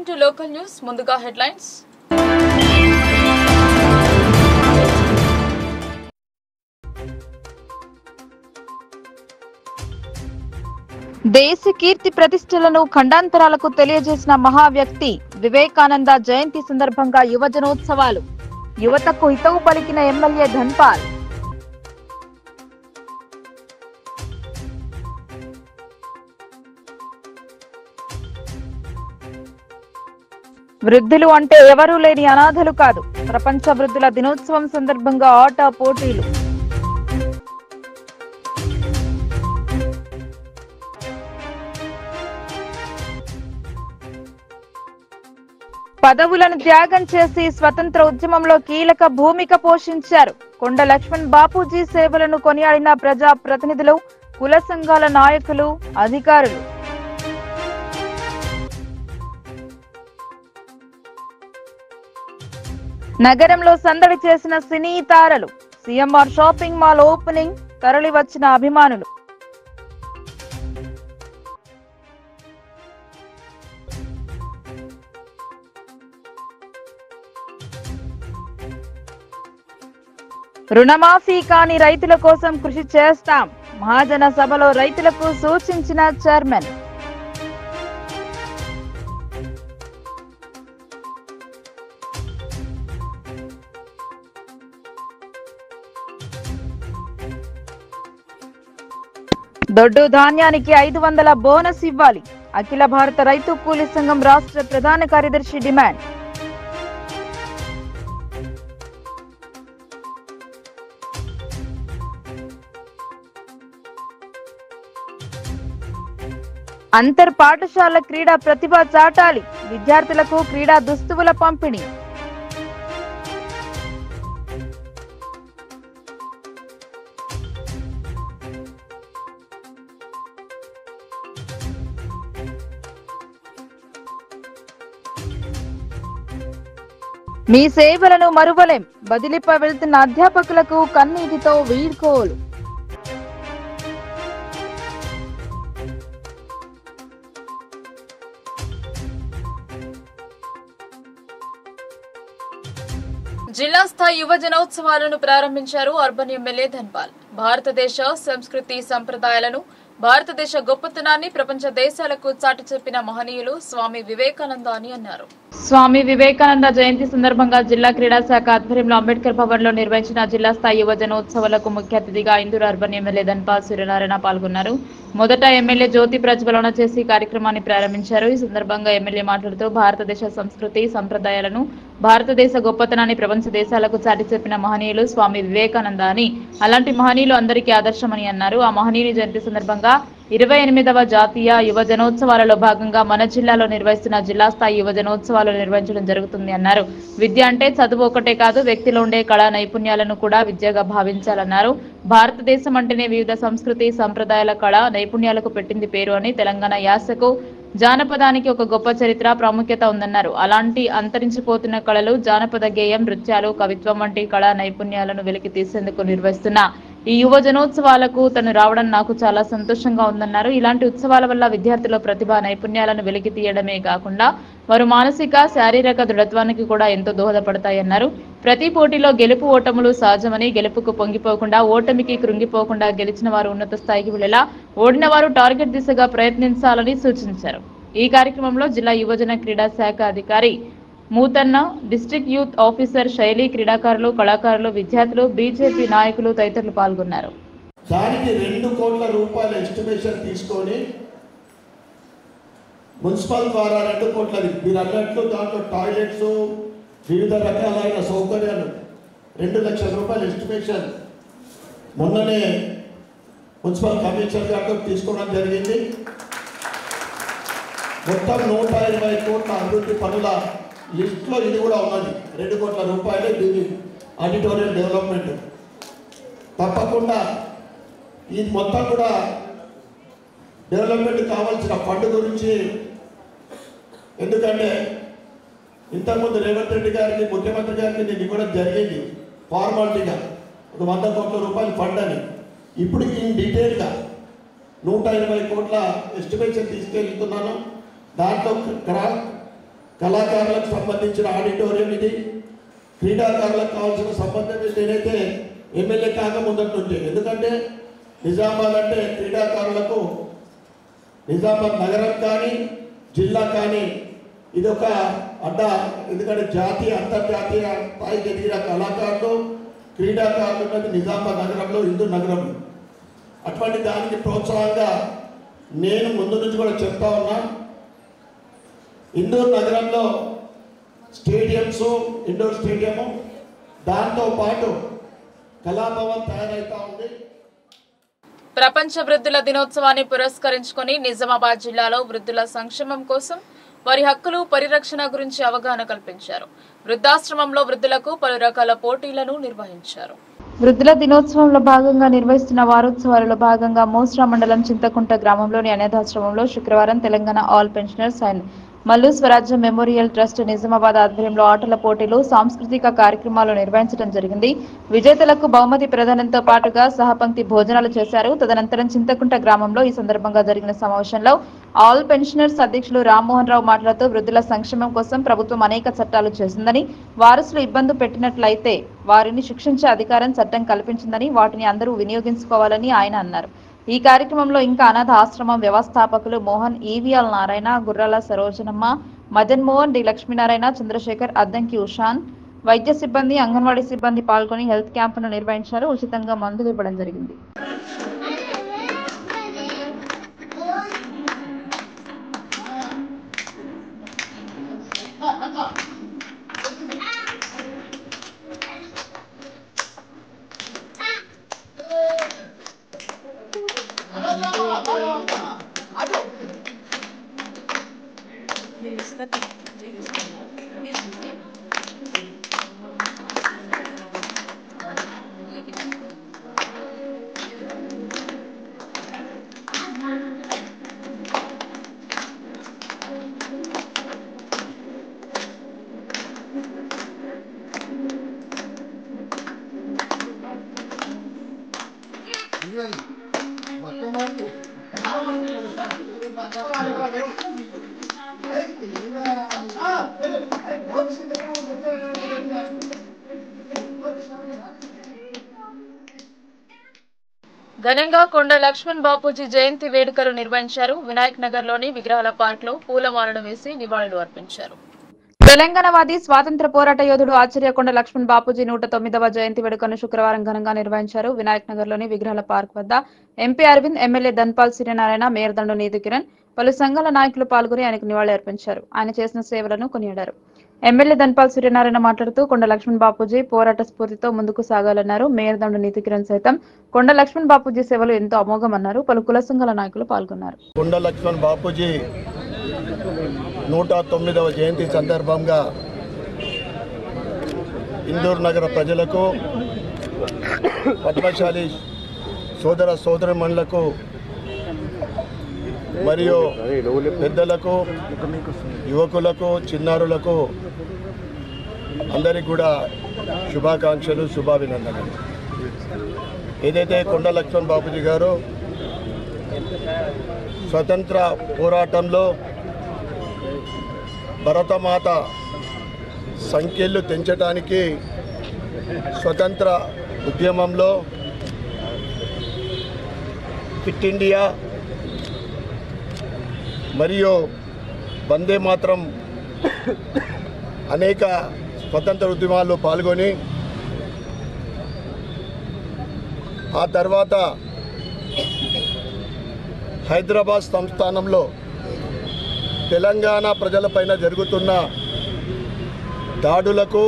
To local news ముందుగా headlines దేశ కీర్తి ప్రతిష్టలను ఖండాంతరాలకు తెలియజేసిన మహా వ్యక్తి వివేకానంద జయంతి సందర్భంగా యువజనోత్సవాలు యువతకు హితవు పలికిన ఎమ్మెల్యే ధన్పాల్ వృద్ధులు అంటే ఎవరూ లేని అనాథలు కాదు ప్రపంచ వృద్ధుల దినోత్సవం సందర్భంగా ఆట పోటీలు పదవులను త్యాగం చేసి స్వతంత్ర ఉద్యమంలో కీలక భూమిక పోషించారు కొండ లక్ష్మణ్ బాపూజీ సేవలను కొనియాడిన ప్రజా ప్రతినిధులు కుల సంఘాల నాయకులు అధికారులు నగరంలో సందడి చేసిన సినీ తారలు సీఎంఆర్ షాపింగ్ మాల్ ఓపెనింగ్ తరలి వచ్చిన అభిమానులు రుణమాఫీ కాని రైతుల కోసం కృషి చేస్తాం మహాజన సభలో రైతులకు సూచించిన చైర్మన్ దొడ్డు ధాన్యానికి ఐదు వందల బోనస్ ఇవ్వాలి అఖిల భారత రైతు కూలీ సంఘం రాష్ట్ర ప్రధాన కార్యదర్శి డిమాండ్ అంతర్ పాఠశాల క్రీడా ప్రతిభ చాటాలి విద్యార్థులకు క్రీడా దుస్తువుల పంపిణీ మీ సేవలను మరువలేం బదిలీపై వెళ్తున్న అధ్యాపకులకు కన్నీటితో వీడ్కోలు జిల్లా స్థాయి యువజనోత్సవాలను ప్రారంభించారు అర్బన్ ఎమ్మెల్యే ధన్పాల్ భారతదేశ సంస్కృతి సంప్రదాయాలను భారతదేశ గొప్పతనాన్ని ప్రపంచ దేశాలకు చాటి చెప్పిన మహనీయులు స్వామి వివేకానంద అని అన్నారు స్వామి వివేకానంద జయంతి సందర్భంగా జిల్లా క్రీడా శాఖ ఆధ్వర్యంలో అంబేద్కర్ భవన్ లో నిర్వహించిన జిల్లా స్థాయి యువజనోత్సవాలకు ముఖ్య అతిథిగా ఇందూరు అర్బన్ ఎమ్మెల్యే ధన్పాల్ సూర్యనారాయణ పాల్గొన్నారు మొదట ఎమ్మెల్యే జ్యోతి ప్రజ్వలన చేసి కార్యక్రమాన్ని ప్రారంభించారు ఈ సందర్భంగా ఎమ్మెల్యే మాట్లాడుతూ భారతదేశ సంస్కృతి సంప్రదాయాలను భారతదేశ గొప్పతనాన్ని ప్రపంచ దేశాలకు చాటి చెప్పిన మహనీయులు స్వామి వివేకానంద అని అలాంటి మహనీయులు అందరికీ ఆదర్శమని అన్నారు ఆ మహనీయుని జయంతి సందర్భంగా ఇరవై ఎనిమిదవ జాతీయ యువజనోత్సవాలలో భాగంగా మన జిల్లాలో నిర్వహిస్తున్న జిల్లా స్థాయి యువజనోత్సవాలు నిర్వహించడం జరుగుతుంది అన్నారు విద్య అంటే చదువు ఒకటే కాదు వ్యక్తిలో ఉండే కళా నైపుణ్యాలను కూడా విద్యగా భావించాలన్నారు భారతదేశం అంటేనే వివిధ సంస్కృతి సంప్రదాయాల కళ నైపుణ్యాలకు పెట్టింది పేరు అని తెలంగాణ యాసకు జానపదానికి ఒక గొప్ప చరిత్ర ప్రాముఖ్యత ఉందన్నారు అలాంటి అంతరించిపోతున్న కళలు జానపద గేయం నృత్యాలు కవిత్వం వంటి కళా నైపుణ్యాలను వెలికి తీసేందుకు నిర్వహిస్తున్న ఈ యువజనోత్సవాలకు తను రావడం నాకు చాలా సంతోషంగా ఉందన్నారు ఇలాంటి ఉత్సవాల వల్ల విద్యార్థుల ప్రతిభ నైపుణ్యాలను వెలికి తీయడమే కాకుండా వారు మానసిక శారీరక దృఢత్వానికి కూడా ఎంతో దోహదపడతాయన్నారు ప్రతి పోటీలో గెలుపు ఓటములు సహజమని గెలుపుకు పొంగిపోకుండా ఓటమికి కృంగిపోకుండా గెలిచిన వారు ఉన్నత స్థాయికి వెళ్లేలా ఓడిన వారు టార్గెట్ దిశగా ప్రయత్నించాలని సూచించారు ఈ కార్యక్రమంలో జిల్లా యువజన క్రీడా శాఖ అధికారి మూతన్న డిస్ట్రిక్ట్ యూత్ ఆఫీసర్ శైలి క్రీడాకారులు కళాకారులు విద్యార్థులు బీజేపీ నాయకులు తదితరులు పాల్గొన్నారు దానికి రెండు కోట్ల రూపాయల ఎస్టిమేషన్ తీసుకొని మున్సిపల్ ద్వారా రెండు కోట్లది మీరు అన్నట్లు దాంట్లో టాయిలెట్స్ వివిధ రకాలైన సౌకర్యాలు రెండు లక్షల రూపాయల ఎస్టిమేషన్ మొన్ననే మున్సిపల్ కమిషనర్ గారితో తీసుకోవడం జరిగింది మొత్తం నూట ఇరవై కోట్ల అభివృద్ధి పనుల లిస్ట్లో ఇది కూడా ఉన్నది రెండు కోట్ల రూపాయలు దీని ఆడిటోరియం డెవలప్మెంట్ తప్పకుండా ఇది మొత్తం కూడా డెవలప్మెంట్ కావాల్సిన ఫండ్ గురించి ఎందుకంటే ఇంతకుముందు రేవంత్ రెడ్డి గారికి ముఖ్యమంత్రి గారికి నేను ఇవ్వడం జరిగింది ఫార్మాలిటీగా ఒక వంద కోట్ల రూపాయలు ఫండ్ అని ఇప్పుడు ఇన్ డీటెయిల్గా నూట ఇరవై కోట్ల ఎస్టిమేషన్ తీసుకెళ్తున్నాను దాంట్లో క్రా కళాకారులకు సంబంధించిన ఆడిటోరియం ఇది క్రీడాకారులకు కావాల్సిన సంబంధం నేనైతే ఎమ్మెల్యే కాక ముందట్టుంటే ఎందుకంటే నిజామాబాద్ అంటే క్రీడాకారులకు నిజామాబాద్ నగరం కానీ జిల్లా కానీ ఇది ఒక అడ్డ ఎందుకంటే జాతీయ అంతర్జాతీయ స్థాయికి ఎదిగిన కళాకారులు క్రీడాకారులు ఉన్నది నిజామాబాద్ నగరంలో హిందూ నగరంలో అటువంటి దానికి ప్రోత్సాహంగా నేను ముందు నుంచి కూడా చెప్తా ఉన్నా ఇండోర్ నగరంలో స్టేడియంస్ ఇండోర్ స్టేడియము దాంతో పాటు కళాభవన్ తయారవుతా ఉంది ప్రపంచ వృద్ధుల దినోత్సవాన్ని పురస్కరించుకొని నిజామాబాద్ జిల్లాలో వృద్ధుల సంక్షేమం కోసం వారి హక్కులు పరిరక్షణ గురించి అవగాహన కల్పించారు వృద్ధాశ్రమంలో వృద్ధులకు పలు రకాల పోటీలను నిర్వహించారు వృద్ధుల దినోత్సవంలో భాగంగా నిర్వహిస్తున్న వారోత్సవాలలో భాగంగా మోస్రా మండలం చింతకుంట గ్రామంలోని అనాథాశ్రమంలో శుక్రవారం Telangana all pensioners and Mallu Swarajya memorial trust Nizamabad ఆధ్వర్యంలో ఆటల పోటీలు సాంస్కృతిక కార్యక్రమాలు నిర్వహించడం జరిగింది విజేతలకు బహుమతి ప్రదానంతో పాటుగా సహపంక్తి భోజనాలు చేశారు తదనంతరం చింతకుంట గ్రామంలో ఈ సందర్భంగా జరిగిన సమావేశంలో ఆల్ పెన్షనర్స్ అధ్యక్షులు రామ్మోహన్ రావు మాట్లాడుతూ వృద్ధుల సంక్షేమం కోసం ప్రభుత్వం అనేక చట్టాలు చేసిందని వారసులు ఇబ్బంది పెట్టినట్లయితే వారిని శిక్షించే అధికారం చట్టం కల్పించిందని వాటిని అందరూ వినియోగించుకోవాలని ఆయన అన్నారు ఈ కార్యక్రమంలో ఇంకా అనాథ ఆశ్రమం వ్యవస్థాపకులు మోహన్ ఈవీఎల్ నారాయణ గుర్రాల సరోజనమ్మ మదన్ మోహన్ డి లక్ష్మీనారాయణ చంద్రశేఖర్ అద్దంకి ఉషాన్ వైద్య సిబ్బంది అంగన్వాడీ సిబ్బంది పాల్గొని హెల్త్ క్యాంపును నిర్వహించారు ఉచితంగా మందులు ఇవ్వడం జరిగింది ఘనంగా కొండ లక్ష్మణ్ బాపూజీ జయంతి వేడుకలు నిర్వహించారు వినాయక్ నగర్ లోని విగ్రహాల పార్క్ లో పూలమాలలు వేసి నివాళులు అర్పించారు తెలంగాణవాది స్వాతంత్ర పోరాట యోధుడు ఆచార్యకొండ లక్ష్మణ్ బాపూజీ నూట తొమ్మిదవ జయంతి వేడుకను శుక్రవారం ఘనంగా నిర్వహించారు వినాయక్ నగర్ లోని విగ్రహాల పార్క్ వద్ద MP Aravind MLA Dhanpal Suryanarayana mayor Dandu Neethi Kiran పలు సంఘాల నాయకులు పాల్గొని ఆయనకు నివాళి అర్పించారు ఆయన చేసిన సేవలను కొనియాడారు ఎమ్మెల్యే ధన్పాల్ సూర్యనారాయణ మాట్లాడుతూ కొండ లక్ష్మణ్ బాపూజీ పోరాట స్ఫూర్తితో ముందుకు సాగాలన్నారు మేయర్ దండు నీతి కిరణ్ సైతం కొండ లక్ష్మణ్ బాపూజీ సేవలు ఎంతో అమోఘమన్నారు పలు కుల సంఘాల నాయకులు పాల్గొన్నారు కొండ లక్ష్మణ్ బాపూజీ నూట తొమ్మిదవ జయంతి సందర్భంగా ఇందూరు నగర ప్రజలకు పద్మశాలి సోదర సోదరిమణులకు మరియు పెద్దలకు యువకులకు చిన్నారులకు అందరికీ కూడా శుభాకాంక్షలు శుభాభినందనలు ఏదైతే కొండ లక్ష్మణ్ బాపూజీ గారు స్వతంత్ర పోరాటంలో భరతమాత సంఖ్యలు తెంచడానికి స్వతంత్ర ఉద్యమంలో ఫిట్ ఇండియా మరియు వందే మాత్రం అనేక స్వతంత్ర ఉద్యమాల్లో పాల్గొని ఆ తర్వాత హైదరాబాద్ సంస్థానంలో తెలంగాణ ప్రజలపైన జరుగుతున్న దాడులకు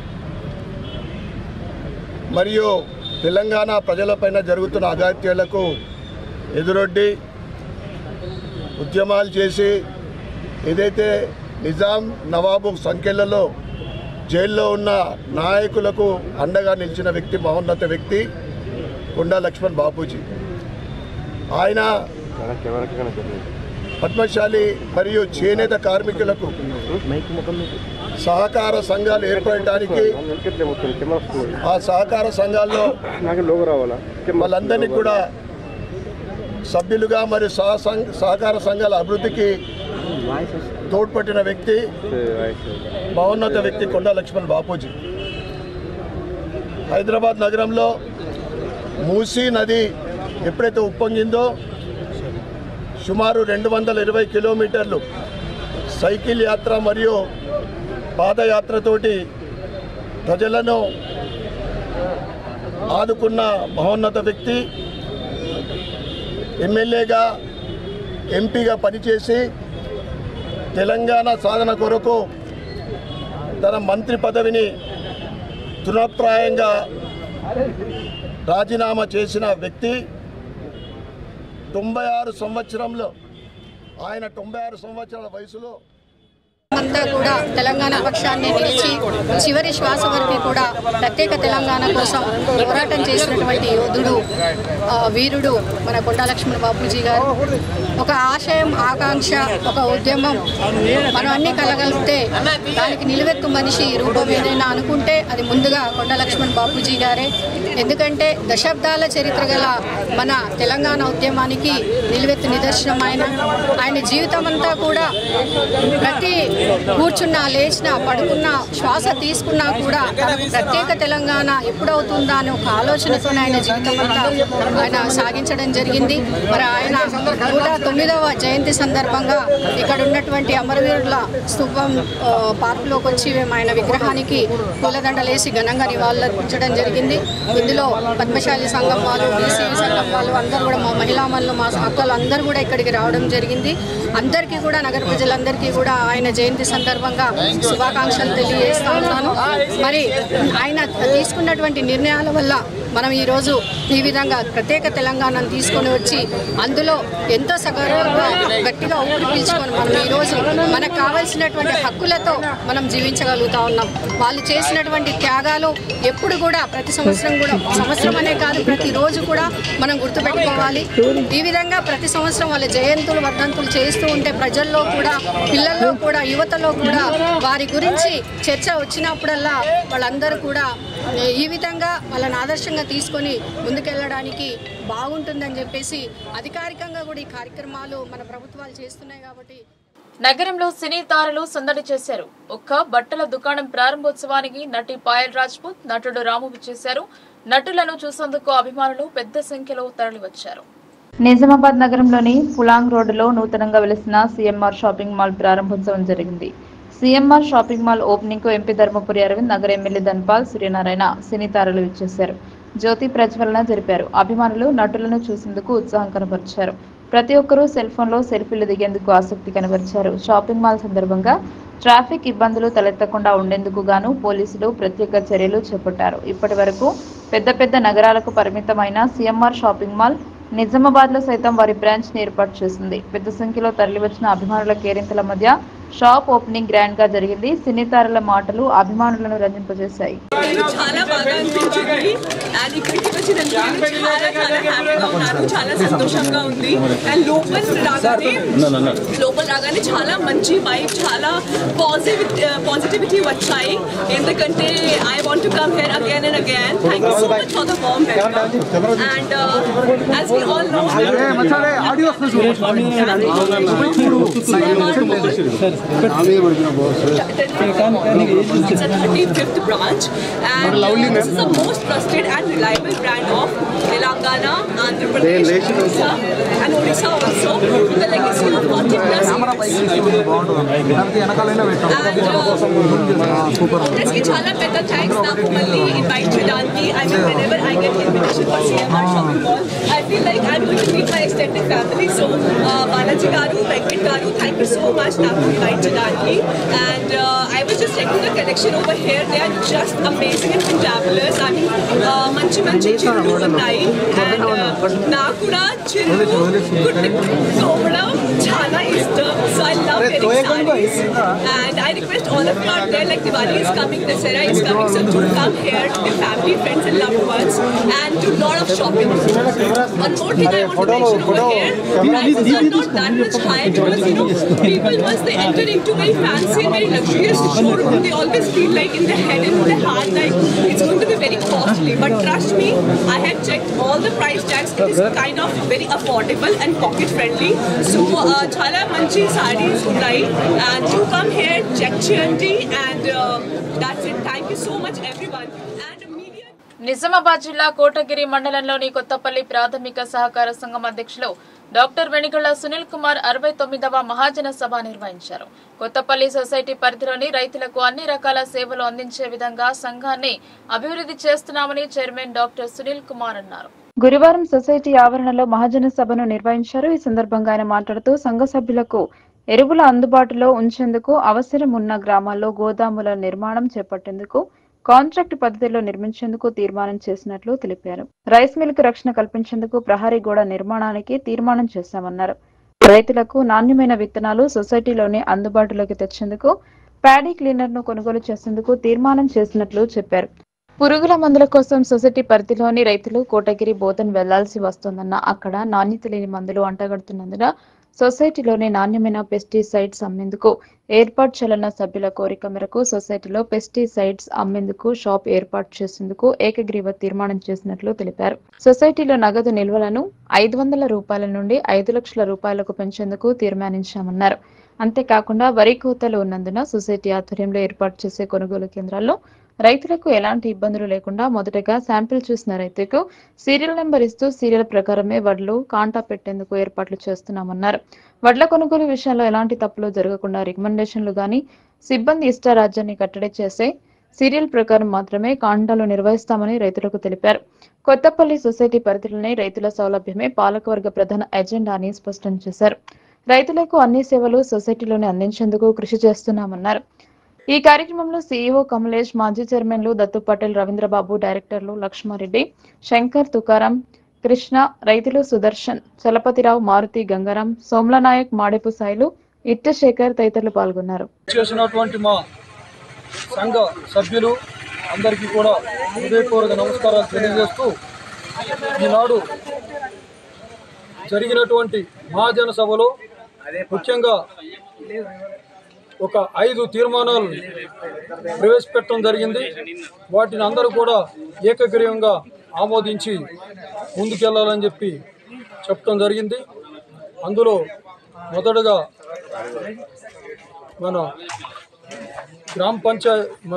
మరియు తెలంగాణ ప్రజలపైన జరుగుతున్న అగాత్యాలకు ఎదురొడ్డి ఉద్యమాలు చేసి ఏదైతే నిజాం నవాబు సంఖ్యలలో జైల్లో ఉన్న నాయకులకు అండగా నిలిచిన వ్యక్తి మహోన్నత వ్యక్తి కొండా లక్ష్మణ్ బాపూజీ ఆయన పద్మశాలి మరియు చేనేత కార్మికులకు సహకార సంఘాలు ఏర్పడటానికి ఆ సహకార సంఘాల్లో వాళ్ళందరినీ కూడా సభ్యులుగా మరియు సహ సంఘ- సహకార సంఘాల అభివృద్ధికి తోడ్పట్టిన వ్యక్తి మహోన్నత వ్యక్తి కొండా లక్ష్మణ్ బాపూజీ హైదరాబాద్ నగరంలో మూసీ నది ఎప్పుడైతే ఉప్పొంగిందో సుమారు రెండు వందల ఇరవై కిలోమీటర్లు సైకిల్ యాత్ర మరియు పాదయాత్రతోటి ప్రజలను ఆదుకున్న మహోన్నత వ్యక్తి ఎమ్మెల్యేగా ఎంపీగా పనిచేసి తెలంగాణ సాధన కొరకు తన మంత్రి పదవిని తృణప్రాయంగా రాజీనామా చేసిన వ్యక్తి తొంభై ఆరు సంవత్సరంలో ఆయన తొంభై ఆరు సంవత్సరాల వయసులో అంతా కూడా తెలంగాణ పక్షాన్ని నిలిచి చివరి శ్వాస వరకు కూడా ప్రత్యేక తెలంగాణ కోసం పోరాటం చేసినటువంటి యోధుడు ఆ, వీరుడు మన కొండా లక్ష్మణ బాపూజీ గారు ఒక ఆశయం ఆకాంక్ష ఒక ఉద్యమం మనం అన్ని కలగలిగితే దానికి నిలువెత్తు మనిషి రూపం ఏదైనా అనుకుంటే అది ముందుగా కొండా లక్ష్మణ్ బాపూజీ గారే ఎందుకంటే దశాబ్దాల చరిత్ర గల మన తెలంగాణ ఉద్యమానికి నిలువెత్తు నిదర్శనం ఆయన ఆయన జీవితం అంతా కూడా ప్రతి కూర్చున్నా లేచినా పడుకున్నా శ్వాస తీసుకున్నా కూడా తనకు ప్రత్యేక తెలంగాణ ఎప్పుడవుతుందా అనే ఒక ఆలోచనతో ఆయన జీవితం అంతా ఆయన సాగించడం జరిగింది మరి ఆయన నూట తొమ్మిదవ జయంతి సందర్భంగా ఇక్కడ ఉన్నటువంటి అమరవీరుల స్థూపం ఆ, పార్కులోకి వచ్చి మేము ఆయన విగ్రహానికి పూలదండలేసి ఘనంగా నివాళులర్పించడం జరిగింది ఇందులో పద్మశాలి సంఘం వాళ్ళు బీసీ సంఘం వాళ్ళు అందరూ కూడా మా మహిళా మనులు మా అక్కలు అందరూ కూడా ఇక్కడికి రావడం జరిగింది అందరికీ కూడా నగర ప్రజలందరికీ కూడా ఆయన జయంతి సందర్భంగా శుభాకాంక్షలు తెలియజేస్తా ఉన్నాను మరి ఆయన తీసుకున్నటువంటి నిర్ణయాల వల్ల మనం ఈరోజు ఈ విధంగా ప్రత్యేక తెలంగాణను తీసుకొని వచ్చి అందులో ఎంతో సగర్వంగా గట్టిగా ఊపిరి పీల్చుకొని మనం ఈరోజు మనకు కావాల్సినటువంటి హక్కులతో మనం జీవించగలుగుతా ఉన్నాం వాళ్ళు చేసినటువంటి త్యాగాలు ఎప్పుడు కూడా ప్రతి సంవత్సరం కూడా సంవత్సరం అనే కాదు ప్రతిరోజు కూడా మనం గుర్తుపెట్టుకోవాలి ఈ విధంగా ప్రతి సంవత్సరం వాళ్ళ జయంతులు వర్ధంతులు చేస్తూ ఉంటే ప్రజల్లో కూడా పిల్లల్లో కూడా యువతలో కూడా వారి గురించి చర్చ వచ్చినప్పుడల్లా వాళ్ళందరూ కూడా ఈ విధంగా వాళ్ళని ఆదర్శంగా తీసుకొని ముందుకెళ్ళడానికి బాగుంటుందని చెప్పేసి అధికారికంగా కూడా ఈ కార్యక్రమాలు మన ప్రభుత్వాలు చేస్తున్నాయి కాబట్టి నగరంలో సినీ తారలు సందడి చేశారు ఒక్క బట్టల దుకాణం ప్రారంభోత్సవానికి నటి పాయల్ రాజ్పూత్ నటుడు రాము చేశారు నటులను చూసేందుకు అభిమానులు పెద్ద సంఖ్యలో తరలివచ్చారు నిజామాబాద్ నగరంలోని పులాంగ్ రోడ్డులో నూతనంగా వెలిసిన సీఎంఆర్ షాపింగ్ మాల్ ప్రారంభోత్సవం జరిగింది సీఎంఆర్ షాపింగ్ మాల్ ఓపెనింగ్ కు ఎంపీ ధర్మపురి అరవింద్ నగర ఎమ్మెల్యే ధన్పాల్ సూర్యనారాయణ సినీ తారలు ఇచ్చేశారు జ్యోతి ప్రజ్వలన జరిపారు అభిమానులు నటులను చూసేందుకు ఉత్సాహం కనబరిచారు ప్రతి ఒక్కరూ సెల్ ఫోన్లో సెల్ఫీలు దిగేందుకు ఆసక్తి కనబరిచారు షాపింగ్ మాల్ సందర్భంగా ట్రాఫిక్ ఇబ్బందులు తలెత్తకుండా ఉండేందుకు గాను పోలీసులు ప్రత్యేక చర్యలు చేపట్టారు ఇప్పటి వరకు పెద్ద పెద్ద నగరాలకు పరిమితమైన సీఎంఆర్ షాపింగ్ మాల్ నిజామాబాద్ లో సైతం వారి బ్రాంచ్ ని ఏర్పాటు చేసింది పెద్ద సంఖ్యలో తరలివచ్చిన అభిమానుల కేరింతల మధ్య షాప్ ఓపెనింగ్ గ్రాండ్ గా జరిగింది సినీ తారల మాటలు అభిమానులను రంజింపజేశాయి చాలా బాగా అనిపించింది అండ్ ఇక్కడికి వచ్చినందుకు నేను చాలా చాలా హ్యాపీగా ఉన్నాను చాలా సంతోషంగా ఉంది అండ్ లోపల రాగానే లోపల రాగానే చాలా మంచి వైబ్ చాలా పాజిటివ్ పాజిటివిటీ వచ్చాయి ఎందుకంటే I want to come here again and again thank you so much for the warm welcome and as we all know It's a 35th branch and uh, this is the most trusted and reliable brand of Telangana, Andhra Pradesh, Odisha and Odisha also with a legacy of 40 plus years. Honestly, చాలా పెద్ద thanks నాకు మళ్ళీ invite చేయడానికి I mean whenever I get invitation for CMR shopping mall I feel like I going to meet my extended family so Balaji గారు వెంకట్ గారు thank you so much నాకు invite చేయడానికి and I was just checking the collection over here they are just amazing and fantabulous I mean మంచి మంచి చిరులు ఉన్నాయి and నాకు కూడా చిరులు కుట్టుకోవడం చాలా ఇష్టం so I love very saris and I request all of you out there like Diwali is coming, Dasera is coming, so do come here with your family, friends and loved ones and do lot of shopping. One more thing I want to mention over here, prices are not that much high because you know people once they enter into very fancy and very luxurious showroom, they always feel like in their head and in their heart like it's going to be very costly. But trust me, I have checked all the price tags. It is kind of very affordable and pocket friendly. So uh, chala manchi sarees unnai and you come here check చేయండి and uh, that's it. Thank you so much everyone. And media Nizamabad జిల్లా కోటగిరి మండలంలోని కొత్తపల్లి ప్రాథమిక సహకార సంఘం అధ్యక్షులు doctor వెనిగళ్ల Sunil Kumar అరవై తొమ్మిదవ మహాజన సభ నిర్వహించారు కొత్తపల్లి సొసైటీ పరిధిలోని రైతులకు అన్ని రకాల సేవలు అందించే విధంగా సంఘాన్ని అభివృద్ధి చేస్తున్నామని చైర్మన్ డాక్టర్ సునీల్ కుమార్ అన్నారు గురువారం సొసైటీ ఆవరణలో మహాజన సభను నిర్వహించారు ఈ సందర్భంగా ఆయన మాట్లాడుతూ సంఘ సభ్యులకు ఎరువుల అందుబాటులో ఉంచేందుకు అవసరం ఉన్న గ్రామాల్లో గోదాముల నిర్మాణం చేపట్టేందుకు కాంట్రాక్ట్ పద్ధతిలో నిర్మించేందుకు తీర్మానం చేసినట్లు తెలిపారు రైస్ మిల్క్ రక్షణ కల్పించేందుకు ప్రహరీ గోడ నిర్మాణానికి తీర్మానం చేశామన్నారు రైతులకు నాణ్యమైన విత్తనాలు సొసైటీలోనే అందుబాటులోకి తెచ్చేందుకు ప్యాడీ క్లీనర్ ను కొనుగోలు చేసేందుకు తీర్మానం చేసినట్లు చెప్పారు పురుగుల మందుల కోసం సొసైటీ పరిధిలోని రైతులు కోటగిరి బోధన్ వెళ్లాల్సి వస్తోందన్న అక్కడ నాణ్యత లేని మందులు అంటగడుతున్నందున సొసైటీలోని నాణ్యమైన పెస్టిసైడ్స్ అమ్మేందుకు ఏర్పాటు చేయాలన్న సభ్యుల కోరిక మేరకు సొసైటీలో పెస్టిసైడ్స్ అమ్మేందుకు షాప్ ఏర్పాటు చేసేందుకు ఏకగ్రీవ తీర్మానం చేసినట్లు తెలిపారు సొసైటీలో నగదు నిల్వలను ఐదు వందల రూపాయల నుండి ఐదు లక్షల రూపాయలకు పెంచేందుకు తీర్మానించామన్నారు అంతేకాకుండా వరి కోతలు ఉన్నందున సొసైటీ ఆధ్వర్యంలో ఏర్పాటు చేసే కొనుగోలు కేంద్రాల్లో రైతులకు ఎలాంటి ఇబ్బందులు లేకుండా మొదటగా శాంపిల్ చూసిన రైతుకు సీరియల్ నెంబర్ ఇస్తూ సీరియల్ ప్రకారమే వడ్లు కాంటా పెట్టేందుకు ఏర్పాట్లు చేస్తున్నామన్నారు వడ్ల కొనుగోలు విషయంలో ఎలాంటి తప్పులు జరగకుండా రికమెండేషన్లు గాని సిబ్బంది ఇష్టారాజ్యాన్ని కట్టడి చేసే సీరియల్ ప్రకారం మాత్రమే కాంటాలు నిర్వహిస్తామని రైతులకు తెలిపారు కొత్తపల్లి సొసైటీ పరిధిలోనే రైతుల సౌలభ్యమే పాలకవర్గ ప్రధాన ఎజెండా అని స్పష్టం చేశారు రైతులకు అన్ని సేవలు సొసైటీలోనే అందించేందుకు కృషి చేస్తున్నామన్నారు ఈ కార్యక్రమంలో సీఈఓ కమలేష్ మాజీ చైర్మన్లు దత్తు పటేల్ రవీంద్రబాబు డైరెక్టర్లు లక్ష్మారెడ్డి శంకర్ తుకారం కృష్ణ రైతులు సుదర్శన్ చలపతిరావు మారుతి గంగారాం సోమ్లనాయక్ మాడెపు సాయిలు ఇట్టశేఖర్ తదితరులు పాల్గొన్నారు చేసినటువంటి మా సంఘ సభ్యులు అందరికీ కూడా హృదయపూర్వక నమస్కారాలు తెలియజేస్తూ ఈనాడు జరిగినటువంటి మహాజన సభలో ముఖ్యంగా ఒక ఐదు తీర్మానాలు ప్రవేశపెట్టడం జరిగింది వాటిని అందరూ కూడా ఏకగ్రీవంగా ఆమోదించి ముందుకెళ్లాలని చెప్పి చెప్పడం జరిగింది అందులో మొదటగా మన గ్రామ పంచాయత్ మన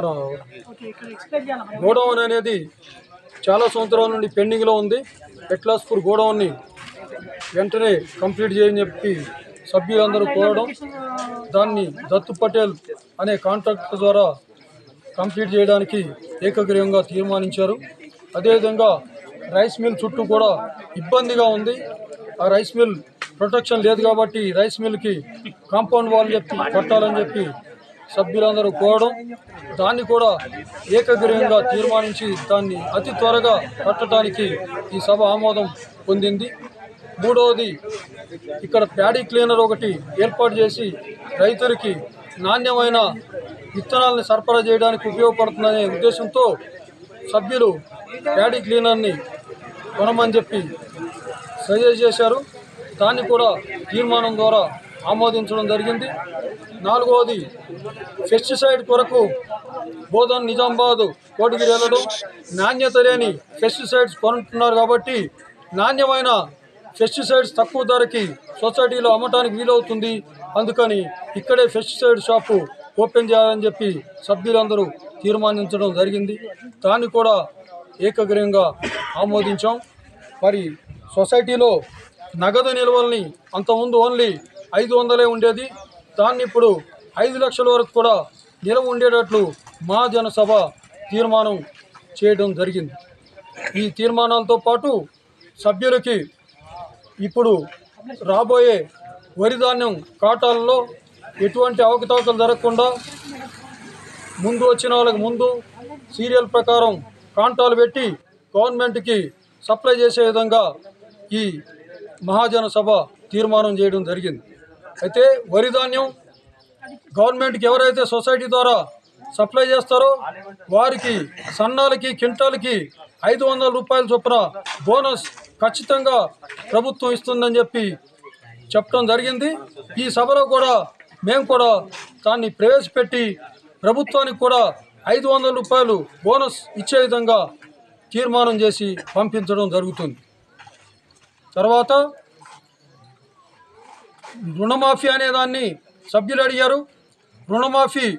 గోడౌన్ అనేది చాలా సంవత్సరాల నుండి పెండింగ్లో ఉంది ఎట్లాస్పూర్ గోడౌన్ని వెంటనే కంప్లీట్ చేయని చెప్పి సభ్యులందరూ కోరడం దాన్ని దత్తు పటేల్ అనే కాంట్రాక్టర్ ద్వారా కంప్లీట్ చేయడానికి ఏకగ్రీవంగా తీర్మానించారు అదేవిధంగా రైస్ మిల్ చుట్టూ కూడా ఇబ్బందిగా ఉంది ఆ రైస్ మిల్ ప్రొటెక్షన్ లేదు కాబట్టి రైస్ మిల్కి కాంపౌండ్ వాల్ చెప్పి కట్టాలని చెప్పి సభ్యులందరూ కోరడం దాన్ని కూడా ఏకగ్రీవంగా తీర్మానించి దాన్ని అతి త్వరగా కట్టడానికి ఈ సభ ఆమోదం పొందింది మూడవది ఇక్కడ ప్యాడీ క్లీనర్ ఒకటి ఏర్పాటు చేసి రైతులకి నాణ్యమైన విత్తనాలను సరఫరా చేయడానికి ఉపయోగపడుతుందనే ఉద్దేశంతో సభ్యులు ప్యాడీ క్లీనర్ని కొనమని చెప్పి సజెస్ట్ చేశారు దాన్ని కూడా తీర్మానం ద్వారా ఆమోదించడం జరిగింది నాలుగవది పెస్టిసైడ్ కొరకు బోధన్ నిజామాబాద్ కోటిగిరి వెళ్ళడం నాణ్యత లేని పెస్టిసైడ్స్ కొనుంటున్నారు కాబట్టి నాణ్యమైన పెస్టిసైడ్స్ తక్కువ ధరకి సొసైటీలో అమ్మటానికి వీలవుతుంది అందుకని ఇక్కడే పెస్టిసైడ్ షాపు ఓపెన్ చేయాలని చెప్పి సభ్యులందరూ తీర్మానించడం జరిగింది దాన్ని కూడా ఏకగ్రీవంగా ఆమోదించాం మరి సొసైటీలో నగదు నిల్వల్ని అంతకుముందు ఓన్లీ ఐదు వందలే ఉండేది దాన్ని ఇప్పుడు ఐదు లక్షల వరకు కూడా నిల్వ ఉండేటట్లు మా జనసభ తీర్మానం చేయడం జరిగింది ఈ తీర్మానాలతో పాటు సభ్యులకి ఇప్పుడు రాబోయే వరి ధాన్యం కాటాలలో ఎటువంటి అవకతవకలు జరగకుండా ముందు వచ్చిన వాళ్ళకి ముందు సీరియల్ ప్రకారం కాంటాలు పెట్టి గవర్నమెంట్కి సప్లై చేసే విధంగా ఈ మహాజన సభ తీర్మానం చేయడం జరిగింది అయితే వరి ధాన్యం గవర్నమెంట్కి ఎవరైతే సొసైటీ ద్వారా సప్లై చేస్తారో వారికి సన్నాలకి కింటాలకి ఐదు వందల రూపాయల చొప్పున బోనస్ ఖచ్చితంగా ప్రభుత్వం ఇస్తుందని చెప్పి చెప్పడం జరిగింది ఈ సభలో కూడా మేము కూడా దాన్ని ప్రవేశపెట్టి ప్రభుత్వానికి కూడా ఐదు వందల రూపాయలు బోనస్ ఇచ్చే విధంగా తీర్మానం చేసి పంపించడం జరుగుతుంది తర్వాత రుణమాఫీ అనే దాన్ని సభ్యులు అడిగారు రుణమాఫీ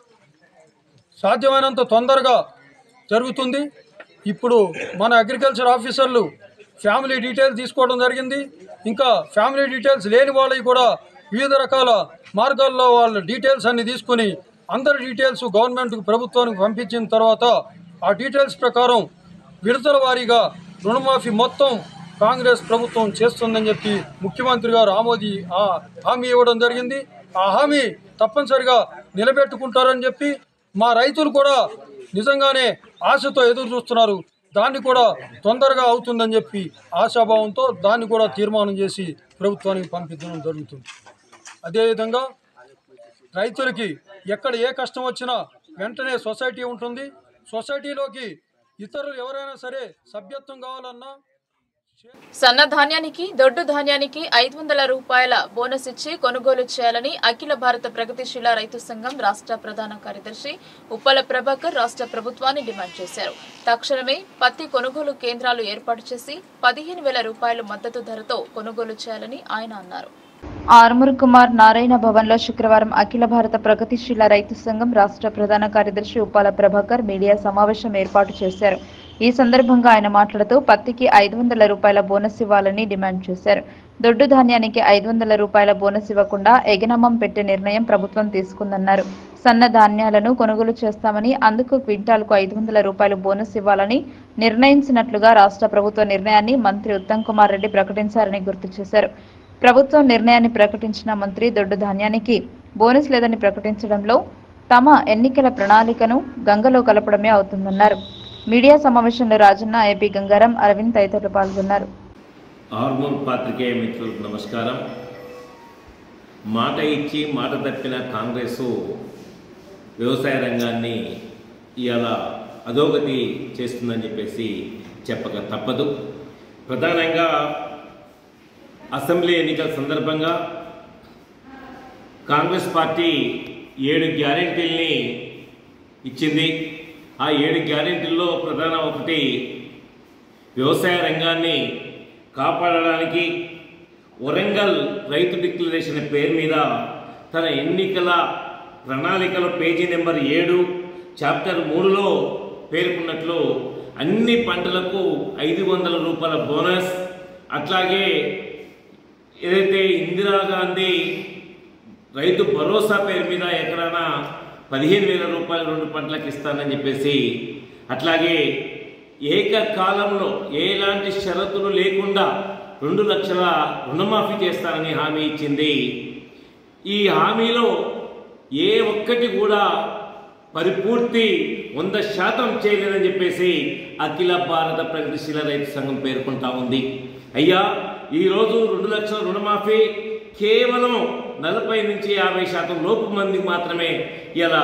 సాధ్యమైనంత తొందరగా జరుగుతుంది ఇప్పుడు మన అగ్రికల్చర్ ఆఫీసర్లు ఫ్యామిలీ డీటెయిల్స్ తీసుకోవడం జరిగింది ఇంకా ఫ్యామిలీ డీటెయిల్స్ లేని వాళ్ళకి కూడా వివిధ రకాల మార్గాల్లో వాళ్ళ డీటెయిల్స్ అన్ని తీసుకుని అందరి డీటెయిల్స్ గవర్నమెంట్కి ప్రభుత్వానికి పంపించిన తర్వాత ఆ డీటెయిల్స్ ప్రకారం విడతల వారీగా రుణమాఫీ మొత్తం కాంగ్రెస్ ప్రభుత్వం చేస్తుందని చెప్పి ముఖ్యమంత్రి గారు ఆమోది ఆ హామీ ఇవ్వడం జరిగింది ఆ హామీ తప్పనిసరిగా నిలబెట్టుకుంటారని చెప్పి మా రైతులు కూడా నిజంగానే ఆశతో ఎదురు చూస్తున్నారు దాన్ని కూడా తొందరగా అవుతుందని చెప్పి ఆశాభావంతో దాన్ని కూడా తీర్మానం చేసి ప్రభుత్వానికి పంపించడం జరుగుతుంది అదేవిధంగా రైతులకి ఎక్కడ ఏ కష్టం వచ్చినా వెంటనే సొసైటీ ఉంటుంది సొసైటీలోకి ఇతరులు ఎవరైనా సరే సభ్యత్వం కావాలన్నా సన్న ధాన్యానికి దొడ్డు ధాన్యానికి ఐదు వందల రూపాయల బోనస్ ఇచ్చి కొనుగోలు చేయాలని అఖిల భారత ప్రగతిశీల రైతు సంఘం రాష్ట్ర ప్రధాన కార్యదర్శి ఉప్పల ప్రభాకర్ రాష్ట్ర ప్రభుత్వాన్ని డిమాండ్ చేశారు తక్షణమే పత్తి కొనుగోలు కేంద్రాలు ఏర్పాటు చేసి పదిహేను వేల రూపాయల మద్దతు ధరతో కొనుగోలు చేయాలని ఆయన అన్నారు ఆర్మూర్ కుమార్ నారాయణ భవన్లో శుక్రవారం అఖిల భారత ప్రగతిశీల రైతు సంఘం రాష్ట్ర ప్రధాన కార్యదర్శి ఉప్పాల ప్రభాకర్ మీడియా సమావేశం ఏర్పాటు చేశారు ఈ సందర్భంగా ఆయన మాట్లాడుతూ పత్తికి ఐదు వందల రూపాయల బోనస్ ఇవ్వాలని డిమాండ్ చేశారు దొడ్డు ధాన్యానికి ఐదు వందల రూపాయల బోనస్ ఇవ్వకుండా ఎగనమ్మం పెట్టే నిర్ణయం ప్రభుత్వం తీసుకుందన్నారు సన్న ధాన్యాలను కొనుగోలు చేస్తామని అందుకు క్వింటాల్కు ఐదు వందల రూపాయలు బోనస్ ఇవ్వాలని నిర్ణయించినట్లుగా రాష్ట్ర ప్రభుత్వ నిర్ణయాన్ని మంత్రి ఉత్తమ్ కుమార్ రెడ్డి ప్రకటించారని గుర్తు చేశారు ప్రభుత్వం నిర్ణయాన్ని ప్రకటించిన మంత్రి దొడ్డు ధాన్యానికి బోనస్ లేదని ప్రకటించడంలో తమ ఎన్నికల ప్రణాళికను గంగలో కలపడమే అవుతుందన్నారు మీడియా సమావేశంలో రాజన్న ఏపీ గంగారం అరవింద్ తదితరులు పాల్గొన్నారు హార్మోన్ పాత్రికేయ మిత్రులకు నమస్కారం మాట ఇచ్చి మాట తప్పిన కాంగ్రెస్ వ్యవసాయ రంగాన్ని ఇవాళ అధోగతి చేస్తుందని చెప్పేసి చెప్పక తప్పదు ప్రధానంగా అసెంబ్లీ ఎన్నికల సందర్భంగా కాంగ్రెస్ పార్టీ ఏడు గ్యారెంటీల్ని ఇచ్చింది ఆ ఏడు గ్యారెంటీల్లో ప్రధాన ఒకటి వ్యవసాయ రంగాన్ని కాపాడడానికి వరంగల్ రైతు డిక్లరేషన్ పేరు మీద తన ఎన్నికల ప్రణాళికలో పేజీ నెంబర్ ఏడు చాప్టర్ మూడులో పేర్కొన్నట్లు అన్ని పంటలకు ఐదు వందల రూపాయల బోనస్ అట్లాగే ఏదైతే ఇందిరాగాంధీ రైతు భరోసా పేరు మీద ఎకరాన పదిహేను వేల రూపాయలు రెండు పంటలకు ఇస్తానని చెప్పేసి అట్లాగే ఏకకాలంలో ఎలాంటి షరతులు లేకుండా రెండు లక్షల రుణమాఫీ చేస్తానని హామీ ఇచ్చింది ఈ హామీలో ఏ ఒక్కటి కూడా పరిపూర్తి వంద శాతం చేయలేదని చెప్పేసి అఖిల భారత ప్రగతిశీల రైతు సంఘం పేర్కొంటా ఉంది అయ్యా ఈరోజు రెండు లక్షల రుణమాఫీ కేవలం నలభై నుంచి యాభై శాతం లోపు మందికి మాత్రమే ఇలా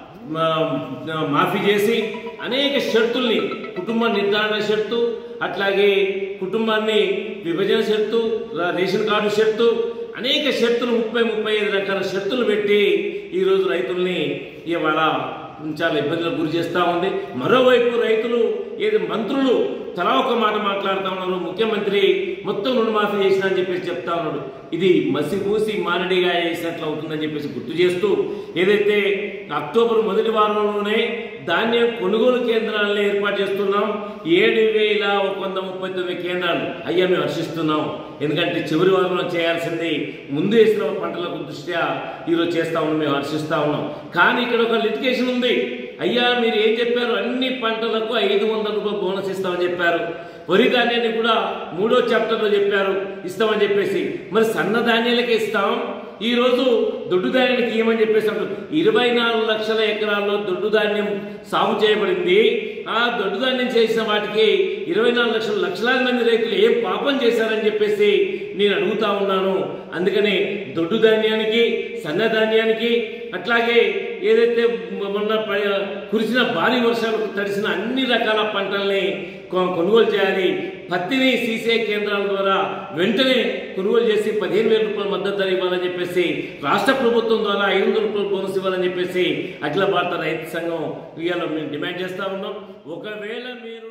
మా- మాఫీ చేసి అనేక షరతుల్ని కుటుంబ నిర్ధారణ షరతు అట్లాగే కుటుంబాన్ని విభజన షరతు రా- రేషన్ కార్డు షరతు అనేక షరతులు ముప్పై ముప్పై ఐదు రకాల షరతులు పెట్టి ఈరోజు రైతుల్ని ఇవాళ చాలా ఇబ్బందులకు గురి చేస్తూ ఉంది మరోవైపు రైతులు ఏది మంత్రులు తలా ఒక మాట మాట్లాడుతూ ఉన్నారు ముఖ్యమంత్రి మొత్తం రుణమాఫీ చేసిన అని చెప్పేసి చెప్తా ఉన్నాడు ఇది మసిపూసి మారడిగా చేసినట్లు అవుతుందని చెప్పేసి గుర్తు చేస్తూ ఏదైతే అక్టోబర్ మొదటి వారంలోనే ధాన్యం కొనుగోలు కేంద్రాలను ఏర్పాటు చేస్తున్నాం ఏడు వేల ఒక వంద ముప్పై తొమ్మిది కేంద్రాలు అయ్యా మేము హర్షిస్తున్నాం ఎందుకంటే చివరి వారంలో చేయాల్సింది ముందు వేసిన పంటలకు దృష్ట్యా ఈరోజు చేస్తా ఉన్నాం మేము హర్షిస్తా ఉన్నాం కానీ ఇక్కడ ఒక లిటికేషన్ ఉంది అయ్యా మీరు ఏం చెప్పారు అన్ని పంటలకు ఐదు వందల రూపాయలు బోనస్ ఇస్తామని చెప్పారు వరి ధాన్యాన్ని కూడా మూడో చాప్టర్లో చెప్పారు ఇస్తామని చెప్పేసి మరి సన్న ధాన్యాలకే ఇస్తాం ఈ రోజు దొడ్డు ధాన్యానికి ఏమని చెప్పేసి అంటారు ఇరవై నాలుగు లక్షల ఎకరాల్లో దొడ్డు ధాన్యం సాగు చేయబడింది ఆ దొడ్డు ధాన్యం చేసిన వాటికి ఇరవై నాలుగు లక్షల లక్షలాది మంది రైతులు ఏం పాపం చేశారని చెప్పేసి నేను అడుగుతా ఉన్నాను అందుకని దొడ్డు ధాన్యానికి సన్న ధాన్యానికి అట్లాగే ఏదైతే మొన్న ప- కురిసిన భారీ వర్షాలకు తడిసిన అన్ని రకాల పంటల్ని కొ- కొనుగోలు చేయాలి పత్తిని సీసే కేంద్రాల ద్వారా వెంటనే కొనుగోలు చేసి పదిహేను వేల రూపాయల మద్దతు ధర ఇవ్వాలని చెప్పేసి రాష్ట్ర ప్రభుత్వం ద్వారా ఐదు వందల రూపాయలు బోనస్ ఇవ్వాలని చెప్పేసి అఖిల భారత రైతు సంఘం ఇవాళ మేము డిమాండ్ చేస్తా ఉన్నాం ఒకవేళ మీరు రెండు లక్షల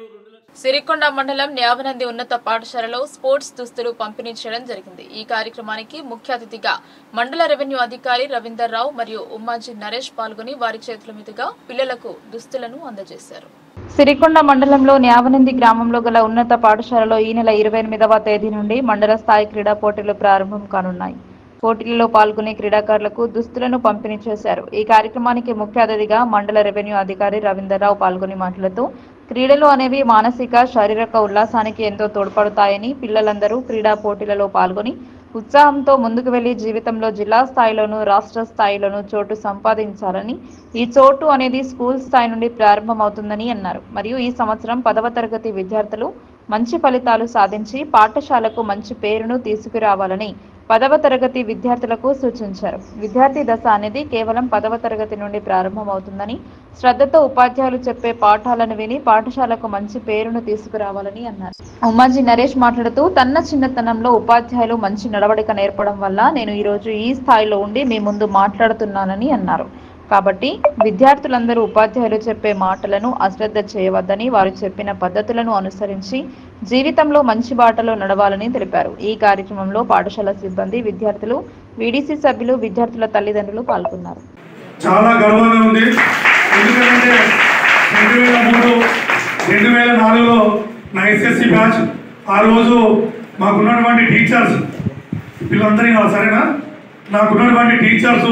సిరికొండ మండలం న్యావనంది ఉన్నత పాఠశాలలో స్పోర్ట్స్ దుస్తులు పంపిణీ చేయడం జరిగింది ఈ కార్యక్రమానికి ముఖ్య అతిథిగా మండల రెవెన్యూ అధికారి రవీందర్ రావు మరియు ఉమ్మాజీ నరేష్ పాల్గొని వారి చేతుల మీదుగా పిల్లలకు దుస్తులను అందజేశారు సిరికొండ మండలంలో న్యావనంది గ్రామంలో గల ఉన్నత పాఠశాలలో ఈ నెల ఇరవై ఎనిమిదవ తేదీ నుండి మండల స్థాయి క్రీడా పోటీలు ప్రారంభం కానున్నాయి పోటీలలో పాల్గొనే క్రీడాకారులకు దుస్తులను పంపిణీ చేశారు ఈ కార్యక్రమానికి ముఖ్య అతిథిగా మండల రెవెన్యూ అధికారి రవీందర్రావు పాల్గొని మాట్లాడుతూ క్రీడలు అనేవి మానసిక శారీరక ఉల్లాసానికి ఎంతో తోడ్పడతాయని పిల్లలందరూ క్రీడా పోటీలలో పాల్గొని ఉత్సాహంతో ముందుకు వెళ్లి జీవితంలో జిల్లా స్థాయిలోనూ రాష్ట్ర స్థాయిలోనూ చోటు సంపాదించాలని ఈ చోటు అనేది స్కూల్ స్థాయి నుండి ప్రారంభమవుతుందని అన్నారు మరియు ఈ సంవత్సరం పదవ తరగతి విద్యార్థులు మంచి ఫలితాలు సాధించి పాఠశాలకు మంచి పేరును తీసుకురావాలని పదవ తరగతి విద్యార్థులకు సూచించారు విద్యార్థి దశ అనేది కేవలం పదవ తరగతి నుండి ప్రారంభమవుతుందని శ్రద్ధతో ఉపాధ్యాయులు చెప్పే పాఠాలను విని పాఠశాలకు మంచి పేరును తీసుకురావాలని అన్నారు ఉమ్మాజీ నరేష్ మాట్లాడుతూ తన్న చిన్నతనంలో ఉపాధ్యాయులు మంచి నడవడిక నేర్పడం వల్ల నేను ఈరోజు ఈ స్థాయిలో ఉండి మీ ముందు మాట్లాడుతున్నానని అన్నారు కాబట్టి విద్యార్థులందరూ ఉపాధ్యాయులు చెప్పే మాటలను అశ్రద్ధ చేయవద్దని వారు చెప్పిన పద్ధతులను అనుసరించి జీవితంలో మంచి బాటలో నడవాలని తెలిపారు ఈ కార్యక్రమంలో పాఠశాల సిబ్బంది విద్యార్థులు వీడీసీ సభ్యులు విద్యార్థుల తల్లిదండ్రులు పాల్గొన్నారు చాలా గర్వంగా ఉంది ఎందుకంటే రెండు వేల మూడు రెండు వేల నాలుగులో నా ఎస్ఎస్సి బ్యాచ్ ఆ రోజు మాకున్నటువంటి టీచర్స్ వీళ్ళందరినీ కాదు సరేనా నాకున్నటువంటి టీచర్స్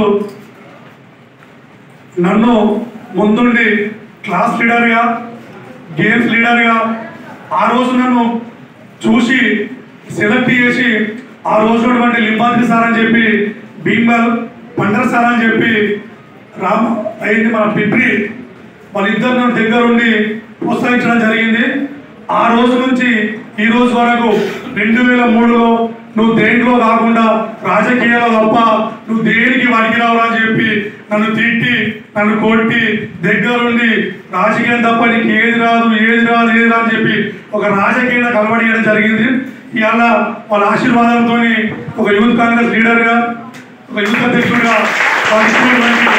నన్ను ముందుండి క్లాస్ లీడర్గా గేమ్స్ లీడర్గా ఆ రోజు నన్ను చూసి సెలెక్ట్ చేసి ఆ రోజు ఉన్నటువంటి లింబాద్రి సార్ అని చెప్పి భీంబల్ పండర సార్ అని చెప్పి రామ్ అయింది మన పిప్రి వాళ్ళిద్దరు నన్ను దగ్గరుండి ప్రోత్సహించడం జరిగింది ఆ రోజు నుంచి ఈ రోజు వరకు రెండు వేల మూడులో నువ్వు దేంట్లో కాకుండా రాజకీయాల్లో తప్ప నువ్వు దేనికి వాడికి రావు అని చెప్పి నన్ను తిట్టి నన్ను కొట్టి దగ్గరుండి రాజకీయం తప్ప నీకు ఏది రాదు ఏది రాదు ఏది రాదు అని చెప్పి ఒక రాజకీయ కలవడియడం జరిగింది ఇవాళ వాళ్ళ ఆశీర్వాదంతో ఒక యూత్ కాంగ్రెస్ లీడర్గా ఒక యూత్ అధ్యక్షుడిగా వాళ్ళు ఇచ్చినటువంటి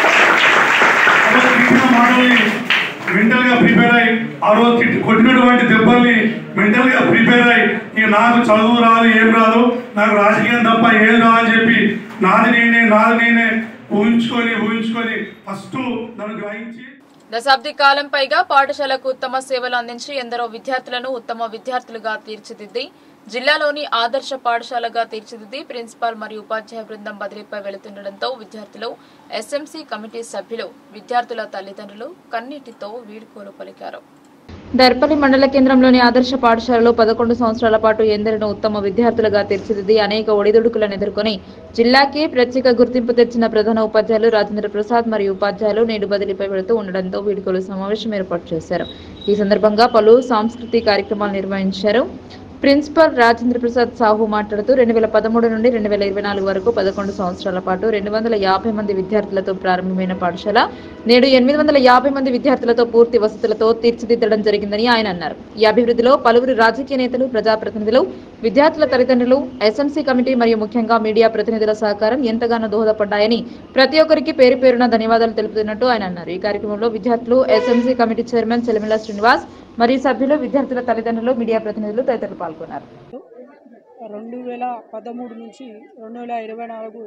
అసలు తిట్టిన మాటల్ని మెంటల్ గా ప్రిపేర్ అయ్యి ఆ రోజు తిట్టి- కొట్టినటువంటి దెబ్బల్ని మెంటల్ గా ప్రిపేర్ అయ్యి ఇక నాకు చదువు రాదు ఏం రాదు నాకు రాజకీయం తప్ప ఏది రాదు అని చెప్పి నాది నేనే నాది నేనే ఊహించుకొని ఊహించుకొని ఫస్ట్ నన్ను గ్రహించి దశాబ్ది కాలం పైగా పాఠశాలకు ఉత్తమ సేవలు అందించి ఎందరో విద్యార్థులను ఉత్తమ విద్యార్థులుగా తీర్చిదిద్ది జిల్లాలోని ఆదర్శ పాఠశాలగా తీర్చిదిద్ది ప్రిన్సిపాల్ మరియు ఉపాధ్యాయ బృందం బదిలీపై వెళుతుండటంతో విద్యార్థులు ఎస్ఎంసీ కమిటీ సభ్యులు విద్యార్థుల తల్లిదండ్రులు కన్నీటితో వీడ్కోలు పలికారు దర్పల్లి మండల కేంద్రంలోని ఆదర్శ పాఠశాలలో పదకొండు సంవత్సరాల పాటు ఎందరినో ఉత్తమ విద్యార్థులుగా తీర్చిదిద్ది అనేక ఒడిదుడుకులను ఎదుర్కొని జిల్లాకి ప్రత్యేక గుర్తింపు తెచ్చిన ప్రధాన ఉపాధ్యాయులు రాజేంద్ర ప్రసాద్ మరియు ఉపాధ్యాయులు నేడు బదిలీపై వెళుతూ ఉండడంతో వీడ్కోలు సమావేశం ఏర్పాటు చేశారు ఈ సందర్భంగా పలు సాంస్కృతిక కార్యక్రమాలు నిర్వహించారు ప్రిన్సిపల్ రాజేంద్ర ప్రసాద్ సాహు మాట్లాడుతూ రెండు వేల పదమూడు నుండి రెండు వేల ఇరవై నాలుగు వరకు పదకొండు సంవత్సరాల పాటు రెండు వందల యాభై మంది విద్యార్థులతో ప్రారంభమైన పాఠశాల నేడు ఎనిమిది వందల యాభై మంది విద్యార్థులతో పూర్తి వసతులతో తీర్చిదిద్దడం జరిగిందని ఆయన అన్నారు ఈ అభివృద్ధిలో పలువురు రాజకీయ నేతలు ప్రజాప్రతినిధులు విద్యార్థుల తల్లిదండ్రులు ఎస్ఎంసీ కమిటీ మరియు ముఖ్యంగా మీడియా ప్రతినిధుల సహకారం ఎంతగానో దోహదపడ్డాయని ప్రతి ఒక్కరికి పేరు పేరున ధన్యవాదాలు తెలుపుతున్నట్టు ఆయన అన్నారు ఈ కార్యక్రమంలో విద్యార్థులు SMC committee chairman Chelimila Srinivas మరియు సభ్యులు విద్యార్థుల తల్లిదండ్రులు మీడియా ప్రతినిధులు తదితరులు పాల్గొన్నారు రెండు వేల పదమూడు నుంచి రెండు వేల ఇరవై నాలుగు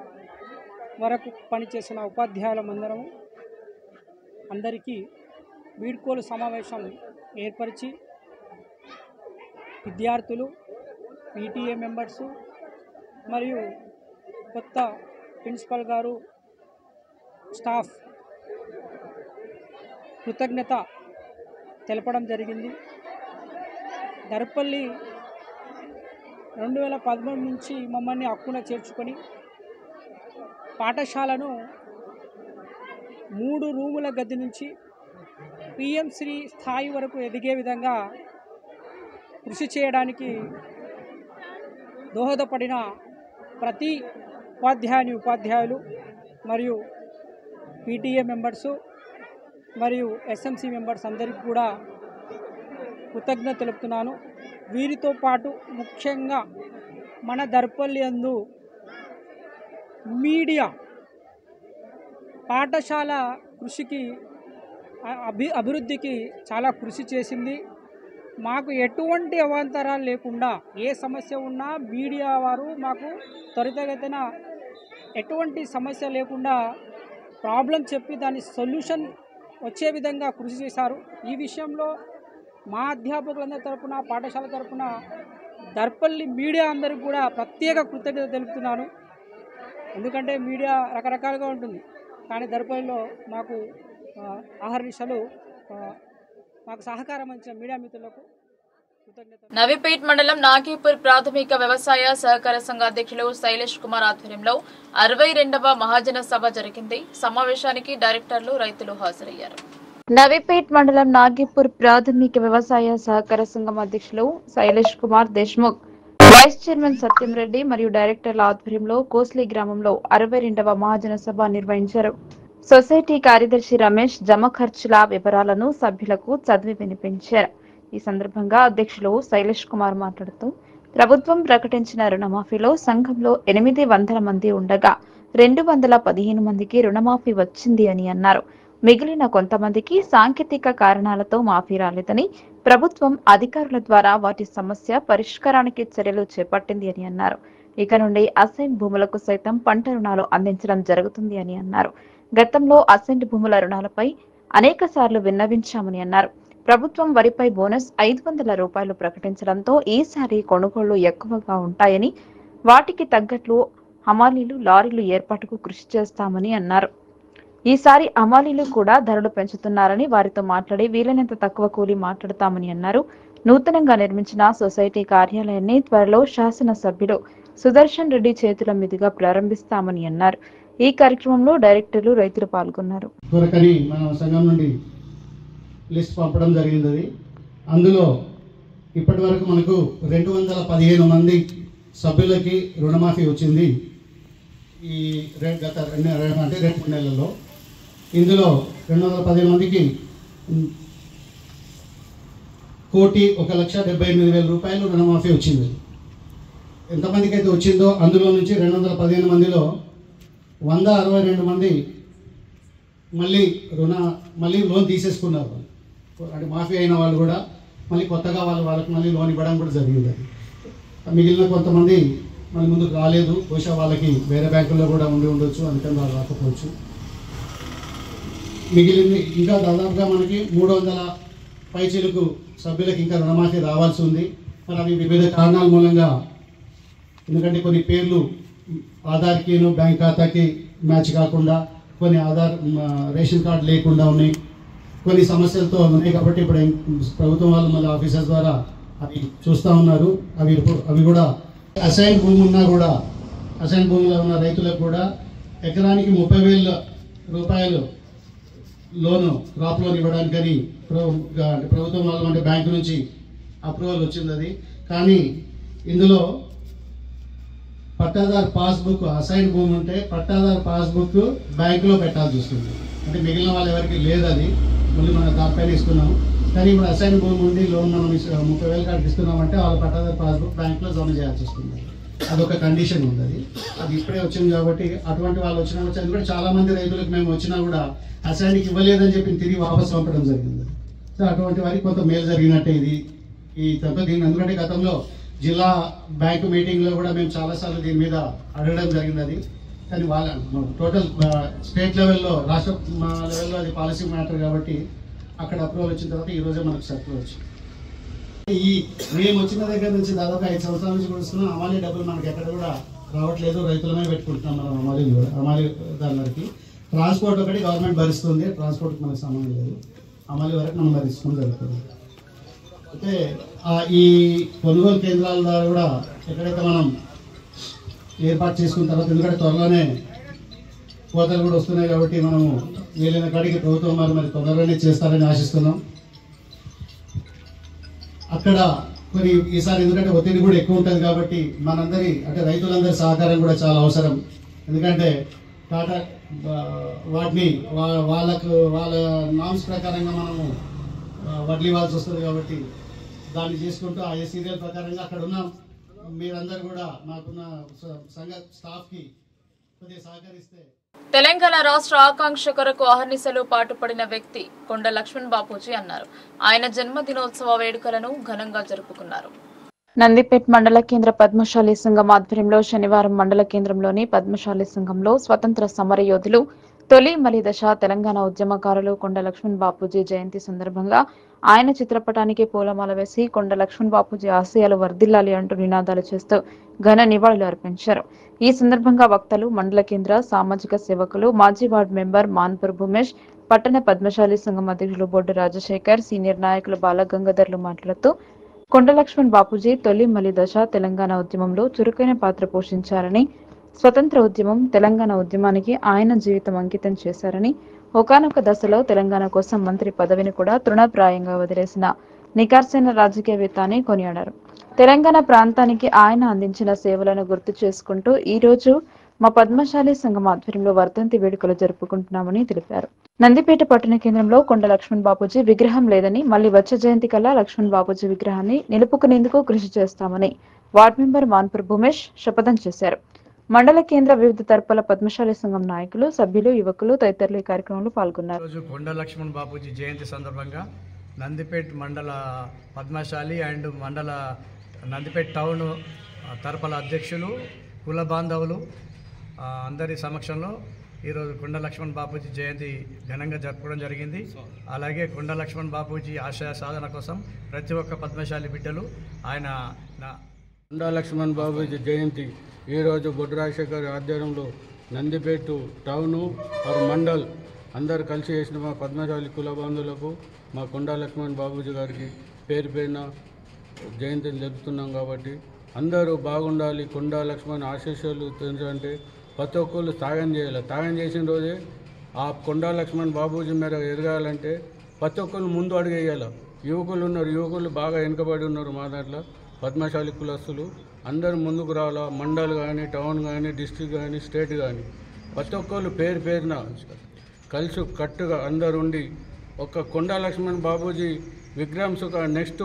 వరకు పనిచేసిన ఉపాధ్యాయులమందరం అందరికీ వీడ్కోలు సమావేశం ఏర్పరిచి విద్యార్థులు పీటీఏ మెంబర్సు మరియు కొత్త ప్రిన్సిపల్ గారు స్టాఫ్ కృతజ్ఞత తెలపడం జరిగింది దర్పల్లి రెండు వేల పదమూడు నుంచి మమ్మల్ని హక్కున చేర్చుకొని పాఠశాలను మూడు రూముల గది నుంచి పిఎం శ్రీ స్థాయి వరకు ఎదిగే విధంగా కృషి చేయడానికి దోహదపడిన ప్రతి ఉపాధ్యాయుని ఉపాధ్యాయులు మరియు పీటీఏ మెంబర్సు మరియు ఎస్ఎంసి మెంబర్స్ అందరికీ కూడా కృతజ్ఞత తెలుపుతున్నాను వీరితో పాటు ముఖ్యంగా మన దర్పల్లి అందు మీడియా పాఠశాల కృషికి అ- అభి అభివృద్ధికి చాలా కృషి చేసింది మాకు ఎటువంటి అవాంతరాలు లేకుండా ఏ సమస్య ఉన్నా మీడియా వారు మాకు త్వరితగతిన ఎటువంటి సమస్య లేకుండా ప్రాబ్లం చెప్పి దాని సొల్యూషన్ వచ్చే విధంగా కృషి చేశారు ఈ విషయంలో మా అధ్యాపకులందరి తరపున పాఠశాల తరపున దర్పల్లి మీడియా అందరికి కూడా ప్రత్యేక కృతజ్ఞత తెలుపుతున్నాను ఎందుకంటే మీడియా రకరకాలుగా ఉంటుంది కానీ దర్పల్లిలో మాకు ఆ, ఆహర్నిశలు ఆ, మాకు సహకారం అందించిన మీడియా మిత్రులకు కృతజ్ఞత నవీపేట్ మండలం నాగీపూర్ ప్రాథమిక వ్యవసాయ సహకార సంఘ అధ్యక్షులు శైలేష్ కుమార్ ఆధ్వర్యంలో అరవై రెండవ మహాజన సభ జరిగింది సమావేశానికి డైరెక్టర్లు రైతులు హాజరయ్యారు నవీపేట్ మండలం నాగీపూర్ ప్రాథమిక వ్యవసాయ సహకార సంఘం అధ్యక్షులు శైలేష్ కుమార్ దేశ్ముఖ్ వైస్ చైర్మన్ సత్యం రెడ్డి మరియు డైరెక్టర్ల ఆధ్వర్యంలో కోస్లీ గ్రామంలో అరవై రెండవ మహాజన సభ నిర్వహించారు సొసైటీ కార్యదర్శి రమేష్ జమ ఖర్చుల వివరాలను సభ్యులకు చదివి వినిపించారు ఈ సందర్భంగా అధ్యక్షులు శైలేష్ కుమార్ మాట్లాడుతూ ప్రభుత్వం ప్రకటించిన రుణమాఫీలో సంఘంలో ఎనిమిది వందల మంది ఉండగా రెండు వందల పదిహేను మందికి రుణమాఫీ వచ్చింది అని అన్నారు మిగిలిన కొంతమందికి సాంకేతిక కారణాలతో మాఫీ రాలేదని ప్రభుత్వం అధికారుల ద్వారా వాటి సమస్య పరిష్కారానికి చర్యలు చేపట్టింది అని అన్నారు ఇక నుండి అసైన్ భూములకు సైతం పంట రుణాలు అందించడం జరుగుతుంది అని అన్నారు గతంలో అసైన్ భూముల రుణాలపై అనేక సార్లు విన్నవించామని అన్నారు ప్రభుత్వం వరిపై బోనస్ ఐదు వందల రూపాయలు ప్రకటించడంతో ఈసారి కొనుగోళ్లు ఎక్కువగా ఉంటాయని వాటికి తగ్గట్లు హమాలీలు లారీలు ఏర్పాటుకు కృషి చేస్తామని అన్నారు ఈసారి హమాలీలు కూడా ధరలు పెంచుతున్నారని వారితో మాట్లాడి వీలైనంత తక్కువ కూలి మాట్లాడతామని అన్నారు నూతనంగా నిర్మించిన సొసైటీ కార్యాలయాన్ని త్వరలో శాసనసభ్యులు సుదర్శన్ రెడ్డి చేతుల మీదుగా ప్రారంభిస్తామని అన్నారు ఈ కార్యక్రమంలో డైరెక్టర్లు రైతులు పాల్గొన్నారు కొరకని మన సంఘం నుండి లిస్ట్ పంపడం జరిగింది అది. అందులో ఇప్పటి వరకు మనకు రెండు వందల పదిహేను మంది సభ్యులకి రుణమాఫీ వచ్చింది ఈ రె- గత రెండు రెండు- అంటే రెండు మూడు నెలల్లో ఇందులో రెండు వందల పదిహేను మందికి ఉమ్, కోటి ఒక లక్ష డెబ్బై ఎనిమిది వేల రూపాయలు రుణమాఫీ వచ్చింది ఎంతమందికి అయితే వచ్చిందో అందులో నుంచి రెండు వందల పదిహేను మందిలో వంద అరవై రెండు మంది మళ్ళీ రుణ మళ్ళీ లోన్ తీసేసుకున్నారు వాళ్ళు అంటే మాఫీ అయిన వాళ్ళు కూడా మళ్ళీ కొత్తగా వాళ్ళు వాళ్ళకి మళ్ళీ లోన్ ఇవ్వడం కూడా జరిగింది అది మిగిలిన కొంతమంది మళ్ళీ ముందుకు రాలేదు బహుశా వాళ్ళకి వేరే బ్యాంకుల్లో కూడా ఉండి ఉండొచ్చు అందుకని వాళ్ళు రాకపోవచ్చు మిగిలింది ఇంకా దాదాపుగా మనకి మూడు వందల పైచీలకు సభ్యులకు ఇంకా రుణమాఫీ రావాల్సి ఉంది మరి అవి వివిధ కారణాల మూలంగా ఎందుకంటే కొన్ని పేర్లు ఆధార్కిను బ్యాంక్ ఖాతాకి మ్యాచ్ కాకుండా కొన్ని ఆధార్ మ, రేషన్ కార్డు లేకుండా ఉన్నాయి కొన్ని సమస్యలతో ఉన్నాయి కాబట్టి ఇప్పుడు ఏం- ప్రభుత్వం వాళ్ళు మళ్ళీ ఆఫీసర్స్ ద్వారా అవి చూస్తూ ఉన్నారు అవి ఇప్పుడు- అవి కూడా అసైన్ భూమి ఉన్నా కూడా అసైన్ భూమిలో ఉన్న రైతులకు కూడా ఎకరానికి ముప్పై వేల రూపాయలు లోను క్రాప్ లోన్ ఇవ్వడానికని ప్రభు- గా- ప్రభుత్వం వాళ్ళు అంటే బ్యాంకు నుంచి అప్రూవల్ వచ్చింది అది కానీ ఇందులో పట్టాదారు పాస్బుక్ అసైన్ భూమి ఉంటే పట్టాదారు పాస్బుక్ బ్యాంకులో పెట్టాల్సి వస్తుంది అంటే మిగిలిన వాళ్ళు ఎవరికి లేదు అది మళ్ళీ మనం దానిపైన ఇస్తున్నాం కానీ ఇప్పుడు అసైన్ భూమి ఉండి లోన్ మనం ఇస్- ముప్పై వేల కాడికి ఇస్తున్నామంటే వాళ్ళ పట్టాదారు పాస్బుక్ బ్యాంకులో జమ చేయాల్సి వస్తుంది అదొక కండిషన్ ఉంది అది అది ఇప్పుడే వచ్చింది కాబట్టి అటువంటి వాళ్ళు వచ్చినా వచ్చి అది కూడా చాలా మంది రైతులకు మేము వచ్చినా కూడా అసైన్కి ఇవ్వలేదని చెప్పి తిరిగి వాపస్ పంపడం జరిగింది సో అటువంటి వారికి కొంత మేలు జరిగినట్టే ఇది ఈ తప్ప దీని ఎందుకంటే గతంలో జిల్లా బ్యాంకు మీటింగ్లో కూడా మేము చాలాసార్లు దీని మీద అడగడం జరిగింది అది కానీ వాళ్ళ టోటల్ స్టేట్ లెవెల్లో రాష్ట్ర మా లెవెల్లో అది పాలసీ మ్యాటర్ కాబట్టి అక్కడ అప్రూవల్ వచ్చిన తర్వాత ఈ రోజే మనకు సర్కుల్ వచ్చింది ఈ మేము వచ్చిన దగ్గర నుంచి దాదాపు ఐదు సంవత్సరాల నుంచి కొడుస్తున్నాం అమాలి డబ్బులు మనకి ఎక్కడ కూడా రావట్లేదు రైతులమే పెట్టుకుంటున్నాం మనం అమాలి కూడా అమాలి దానికి ట్రాన్స్పోర్ట్ ఒకటి గవర్నమెంట్ భరిస్తుంది ట్రాన్స్పోర్ట్ మనకు సంబంధం లేదు అమాలి వరకు మనం భరిస్తుంది జరుగుతుంది అయితే ఆ ఈ కొనుగోలు కేంద్రాల ద్వారా కూడా ఎక్కడైతే మనం ఏర్పాటు చేసుకున్న తర్వాత ఎందుకంటే త్వరలోనే కోతలు కూడా వస్తున్నాయి కాబట్టి మనము వీలైన కాడికి ప్రభుత్వం మరి మరి తొందరగానే చేస్తారని ఆశిస్తున్నాం అక్కడ కొన్ని ఈసారి ఎందుకంటే ఒత్తిడి కూడా ఎక్కువ ఉంటుంది కాబట్టి మనందరి అంటే రైతులందరి సహకారం కూడా చాలా అవసరం ఎందుకంటే టాటా ఆ, వాటిని వా- వాళ్ళకు వాళ్ళ నామ్స్ ప్రకారంగా మనము ఆ, వడ్లు ఇవ్వాల్సి వస్తుంది కాబట్టి దాన్ని చేసుకుంటూ ఆ సీరియల్ ప్రకారంగా అక్కడ ఉన్న మీరందరూ కూడా మాకున్న స- సంఘ స్టాఫ్కి కొద్దిగా సహకరిస్తే తెలంగాణ రాష్ట్ర ఆకాంక్ష కొరకు అహర్నిశలు పాటుపడిన వ్యక్తి కొండ లక్ష్మణ్ బాపూజీ అన్నారు ఆయన జన్మదినోత్సవ వేడుకలను ఘనంగా జరుపుకున్నారు నందిపేట్ మండల కేంద్ర పద్మశాలి సంఘం ఆధ్వర్యంలో శనివారం మండల కేంద్రంలోని పద్మశాలి సంఘంలో స్వతంత్ర సమర యోధులు తొలి మలిదశ తెలంగాణ ఉద్యమకారులు కొండ లక్ష్మణ్ బాపూజీ జయంతి సందర్భంగా ఆయన చిత్రపటానికి పూలమాల వేసి కొండ లక్ష్మణ్ బాపూజీ ఆశయాలు వర్ధిల్లాలి అంటూ నినాదాలు చేస్తూ ఘన నివాళులు అర్పించారు ఈ సందర్భంగా వక్తలు మండల కేంద్ర సామాజిక సేవకులు మాజీ వార్డు మెంబర్ మాన్పూర్ భూమేష్ పట్టణ పద్మశాలి సంఘం అధ్యక్షులు బొడ్డు రాజశేఖర్ సీనియర్ నాయకులు బాలగంగాధర్లు మాట్లాడుతూ కొండ లక్ష్మణ్ బాపూజీ తొలి మలి దశ తెలంగాణ ఉద్యమంలో చురుకైన పాత్ర పోషించారని స్వతంత్ర ఉద్యమం తెలంగాణ ఉద్యమానికి ఆయన జీవితం అంకితం చేశారని ఒకానొక దశలో తెలంగాణ కోసం మంత్రి పదవిని కూడా తృణప్రాయంగా వదిలేసిన నికార్సైన రాజకీయవేత్త అని కొనియాడారు తెలంగాణ ప్రాంతానికి ఆయన అందించిన సేవలను గుర్తు చేసుకుంటూ ఈ రోజు మా పద్మశాలి సంఘం ఆధ్వర్యంలో వర్ధంతి వేడుకలు జరుపుకుంటున్నామని తెలిపారు నందిపేట పట్టణ కేంద్రంలో కొండ లక్ష్మణ్ బాపూజీ విగ్రహం లేదని మళ్లీ వచ్చే జయంతి కల్లా లక్ష్మణ్ బాపూజీ విగ్రహాన్ని నిలుపుకునేందుకు కృషి చేస్తామని వార్డు మెంబర్ మాన్పూర్ భూమేష్ శపథం చేశారు మండల కేంద్ర వివిధ తరపుల పద్మశాలి సంఘం నాయకులు సభ్యులు యువకులు తదితరులు ఈ కార్యక్రమంలో పాల్గొన్నారు ఈరోజు కొండ లక్ష్మణ్ బాపూజీ జయంతి సందర్భంగా నందిపేట్ మండల పద్మశాలి అండ్ మండల నందిపేట్ టౌన్ ఆ, తరపుల అధ్యక్షులు కుల బాంధవులు ఆ, అందరి సమక్షంలో ఈరోజు కొండ లక్ష్మణ్ బాపూజీ జయంతి ఘనంగా జరుపుకోవడం జరిగింది అలాగే కొండ లక్ష్మణ్ బాపూజీ ఆశయ సాధన కోసం ప్రతి ఒక్క పద్మశాలి బిడ్డలు ఆయన నా కొండా లక్ష్మణ్ బాబు జయంతి ఈరోజు బొడ్డు రాజశేఖర్ ఆధ్వర్యంలో నందిపేట టౌను ఆరు మండల్ అందరు కలిసి చేసిన మా పద్మశాలి కుల బంధువులకు మా కొండా లక్ష్మణ్ బాబూజీ గారికి పేరు పేరున జయంతిని జరుపుతున్నాం కాబట్టి అందరూ బాగుండాలి కొండా లక్ష్మణ్ ఆశీస్సులు తెలుసంటే ప్రతి ఒక్కళ్ళు త్యాగం చేయాలి త్యాగం చేసిన రోజే ఆ కొండా లక్ష్మణ్ బాబూజీ మీద ఎదగాలంటే ప్రతి ఒక్కళ్ళు ముందు అడుగు వేయాలి యువకులు ఉన్నారు యువకులు బాగా వెనుకబడి ఉన్నారు మా దాంట్లో పద్మశాలి కులస్తులు అందరూ ముందుకు రావాలా మండల్ కానీ టౌన్ కానీ డిస్టిక్ కానీ స్టేట్ కానీ ప్రతి ఒక్కళ్ళు పేరు పేరున కలిసి కట్టుగా అందరు ఉండి ఒక కొండా లక్ష్మణ్ బాబూజీ విగ్రహం సుఖ నెక్స్ట్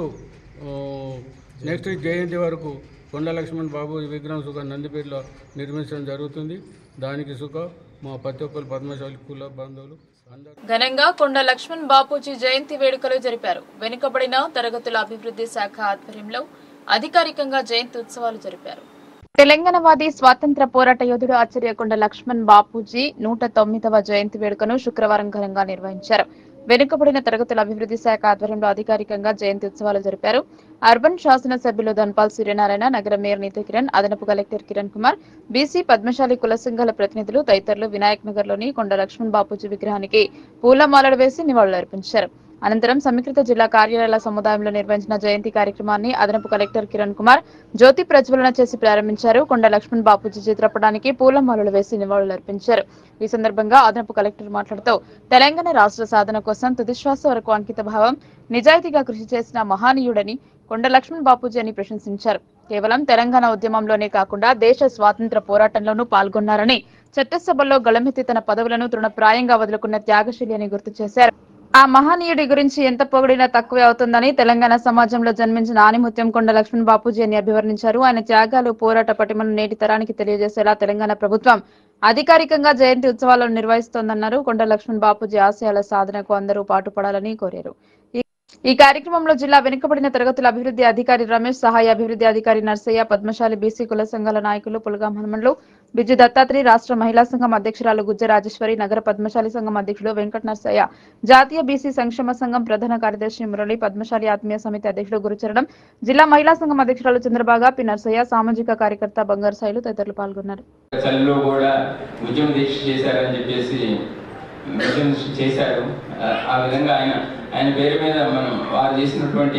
నెక్స్ట్ జయంతి వరకు కొండా లక్ష్మణ్ బాబూజీ విగ్రహం సుఖ నందిపేటలో నిర్మించడం జరుగుతుంది దానికి సుఖ మా ప్రతి ఒక్కరు పద్మశాలి కుల బంధువులు అందరూ ఘనంగా కొండ లక్ష్మణ్ బాపూజీ జయంతి వేడుకలు జరిపారు వెనుకబడిన తరగతుల అభివృద్ధి శాఖ ఆధ్వర్యంలో అధికారికంగా జయంతి ఉత్సవాలు జరిపారు తెలంగాణవాది స్వాతంత్ర పోరాట యోధుడు ఆచార్యకొండ లక్ష్మణ్ బాపూజీ నూట తొమ్మిదవ జయంతి వేడుకను శుక్రవారం ఘనంగా నిర్వహించారు వెనుకబడిన తరగతుల అభివృద్ధి శాఖ ఆధ్వర్యంలో అధికారికంగా జయంతి ఉత్సవాలు జరిపారు అర్బన్ శాసనసభ్యులు ధన్పాల్ సూర్యనారాయణ నగర మేయర్ నీతి కిరణ్ అదనపు కలెక్టర్ కిరణ్ కుమార్ బీసీ పద్మశాలి కుల సంఘాల ప్రతినిధులు తదితరులు వినాయక్ నగర్ లోని కొండ లక్ష్మణ్ బాపూజీ విగ్రహానికి పూలమాలలు వేసి నివాళులర్పించారు అనంతరం సమీకృత జిల్లా కార్యాలయాల సముదాయంలో నిర్వహించిన జయంతి కార్యక్రమాన్ని అదనపు కలెక్టర్ కిరణ్ కుమార్ జ్యోతి ప్రజ్వలన చేసి ప్రారంభించారు కొండ లక్ష్మణ్ బాపూజీ చిత్రపటానికి పూలమాలలు వేసి నివాళులర్పించారు ఈ సందర్భంగా అదనపు కలెక్టర్ మాట్లాడుతూ తెలంగాణ రాష్ట్ర సాధన కోసం తుదిశ్వాస వరకు అంకిత భావం నిజాయితీగా కృషి చేసిన మహానీయుడని కొండ లక్ష్మణ్ బాపూజీ అని ప్రశంసించారు కేవలం తెలంగాణ ఉద్యమంలోనే కాకుండా దేశ స్వాతంత్ర పోరాటంలోనూ పాల్గొన్నారని చట్టసభలో గళమెత్తి తన పదవులను తృణప్రాయంగా వదులుకున్న త్యాగశీలి అని గుర్తు చేశారు ఆ మహనీయుడి గురించి ఎంత పొగిడినా తక్కువే అవుతుందని తెలంగాణ సమాజంలో జన్మించిన ఆనిముత్యం కొండ లక్ష్మణ్ బాపూజీ అని అభివర్ణించారు ఆయన త్యాగాలు పోరాట పటిమను నేటి తరానికి తెలియజేసేలా తెలంగాణ ప్రభుత్వం అధికారికంగా జయంతి ఉత్సవాలను నిర్వహిస్తోందన్నారు కొండ లక్ష్మణ్ బాపూజీ ఆశయాల సాధనకు అందరూ పాటుపడాలని కోరారు ఈ- ఈ కార్యక్రమంలో జిల్లా వెనుకబడిన తరగతుల అభివృద్ధి అధికారి రమేష్ సహాయ అభివృద్ధి అధికారి నర్సయ్య పద్మశాలి బీసీ కుల సంఘాల నాయకులు పులగాం హనుమన్లు బిజ్జు దత్తాత్రి రాష్ట్ర మహిళా సంఘం అధ్యక్షురాలు గుజ్జ రాజేశ్వరి నగర పద్మశాలి సంఘం అధ్యక్షుడు వెంకట నర్సయ్య జాతీయ బీసీ సంక్షేమ సంఘం ప్రధాన కార్యదర్శి మురళి పద్మశాలి ఆత్మీయ సమితి అధ్యక్షుడు గురుచరణం జిల్లా మహిళా సంఘం అధ్యక్షురాలు చంద్రబాగా పి నర్సయ్య సామాజిక కార్యకర్త బంగారు సాయిలు తదితరులు పాల్గొన్నారు చలిలో కూడా ఉద్యమ దీక్ష చేశారని చెప్పేసి ఉద్యమ దీక్ష చేశారు ఆ- ఆ విధంగా ఆయన ఆయన పేరు మీద మనం వారు చేసినటువంటి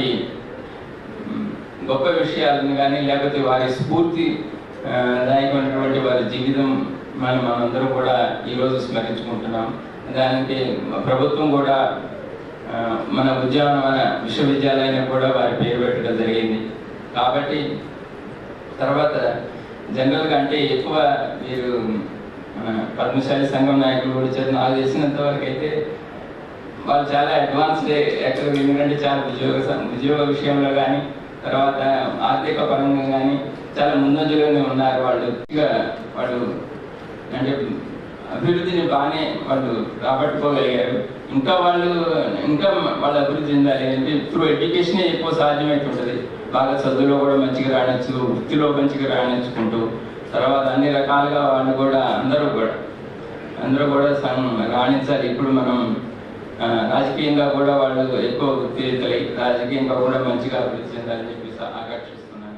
మ్, గొప్ప విషయాలను కానీ లేకపోతే వారి స్ఫూర్తి ఆ, దాయకమైనటువంటి వారి జీవితం మనం మనందరం కూడా ఈరోజు స్మరించుకుంటున్నాం దానికి ప్రభుత్వం కూడా ఆ, మన ఉద్యానవన విశ్వవిద్యాలయానికి కూడా వారి పేరు పెట్టడం జరిగింది కాబట్టి తర్వాత జనరల్గా అంటే ఎక్కువ మీరు మన పద్మశాలి సంఘం నాయకులు కూడా చేత నాకు తెలిసినంత వరకు అయితే వాళ్ళు చాలా అడ్వాన్స్డ్ ఎక్కడ ఎందుకంటే చాలా ఉద్యోగ సం- ఉద్యోగ విషయంలో కానీ తర్వాత ఆర్థిక పరంగా కానీ చాలా ముందంజలోనే ఉన్నారు వాళ్ళు ఇక వాళ్ళు అంటే అభివృద్ధిని బాగానే వాళ్ళు రాబట్టుకోగలిగారు ఇంకా వాళ్ళు ఇంకా వాళ్ళ అభివృద్ధి చెందాలి అంటే త్రూ ఎడ్యుకేషన్ ఎక్కువ సాధ్యమవుతుంటుంది బాగా చదువులో కూడా మంచిగా రాణించు వృత్తిలో మంచిగా రాణించుకుంటూ తర్వాత అన్ని రకాలుగా వాళ్ళు కూడా అందరూ కూడా అందరూ కూడా సం- రాణించాలి ఇప్పుడు మనం ఆ, రాజకీయంగా కూడా వాళ్ళు ఎక్కువ వృత్తితలై రాజకీయంగా కూడా మంచిగా అభివృద్ధి చెందాలని చెప్పేసి ఆకర్షిస్తున్నాను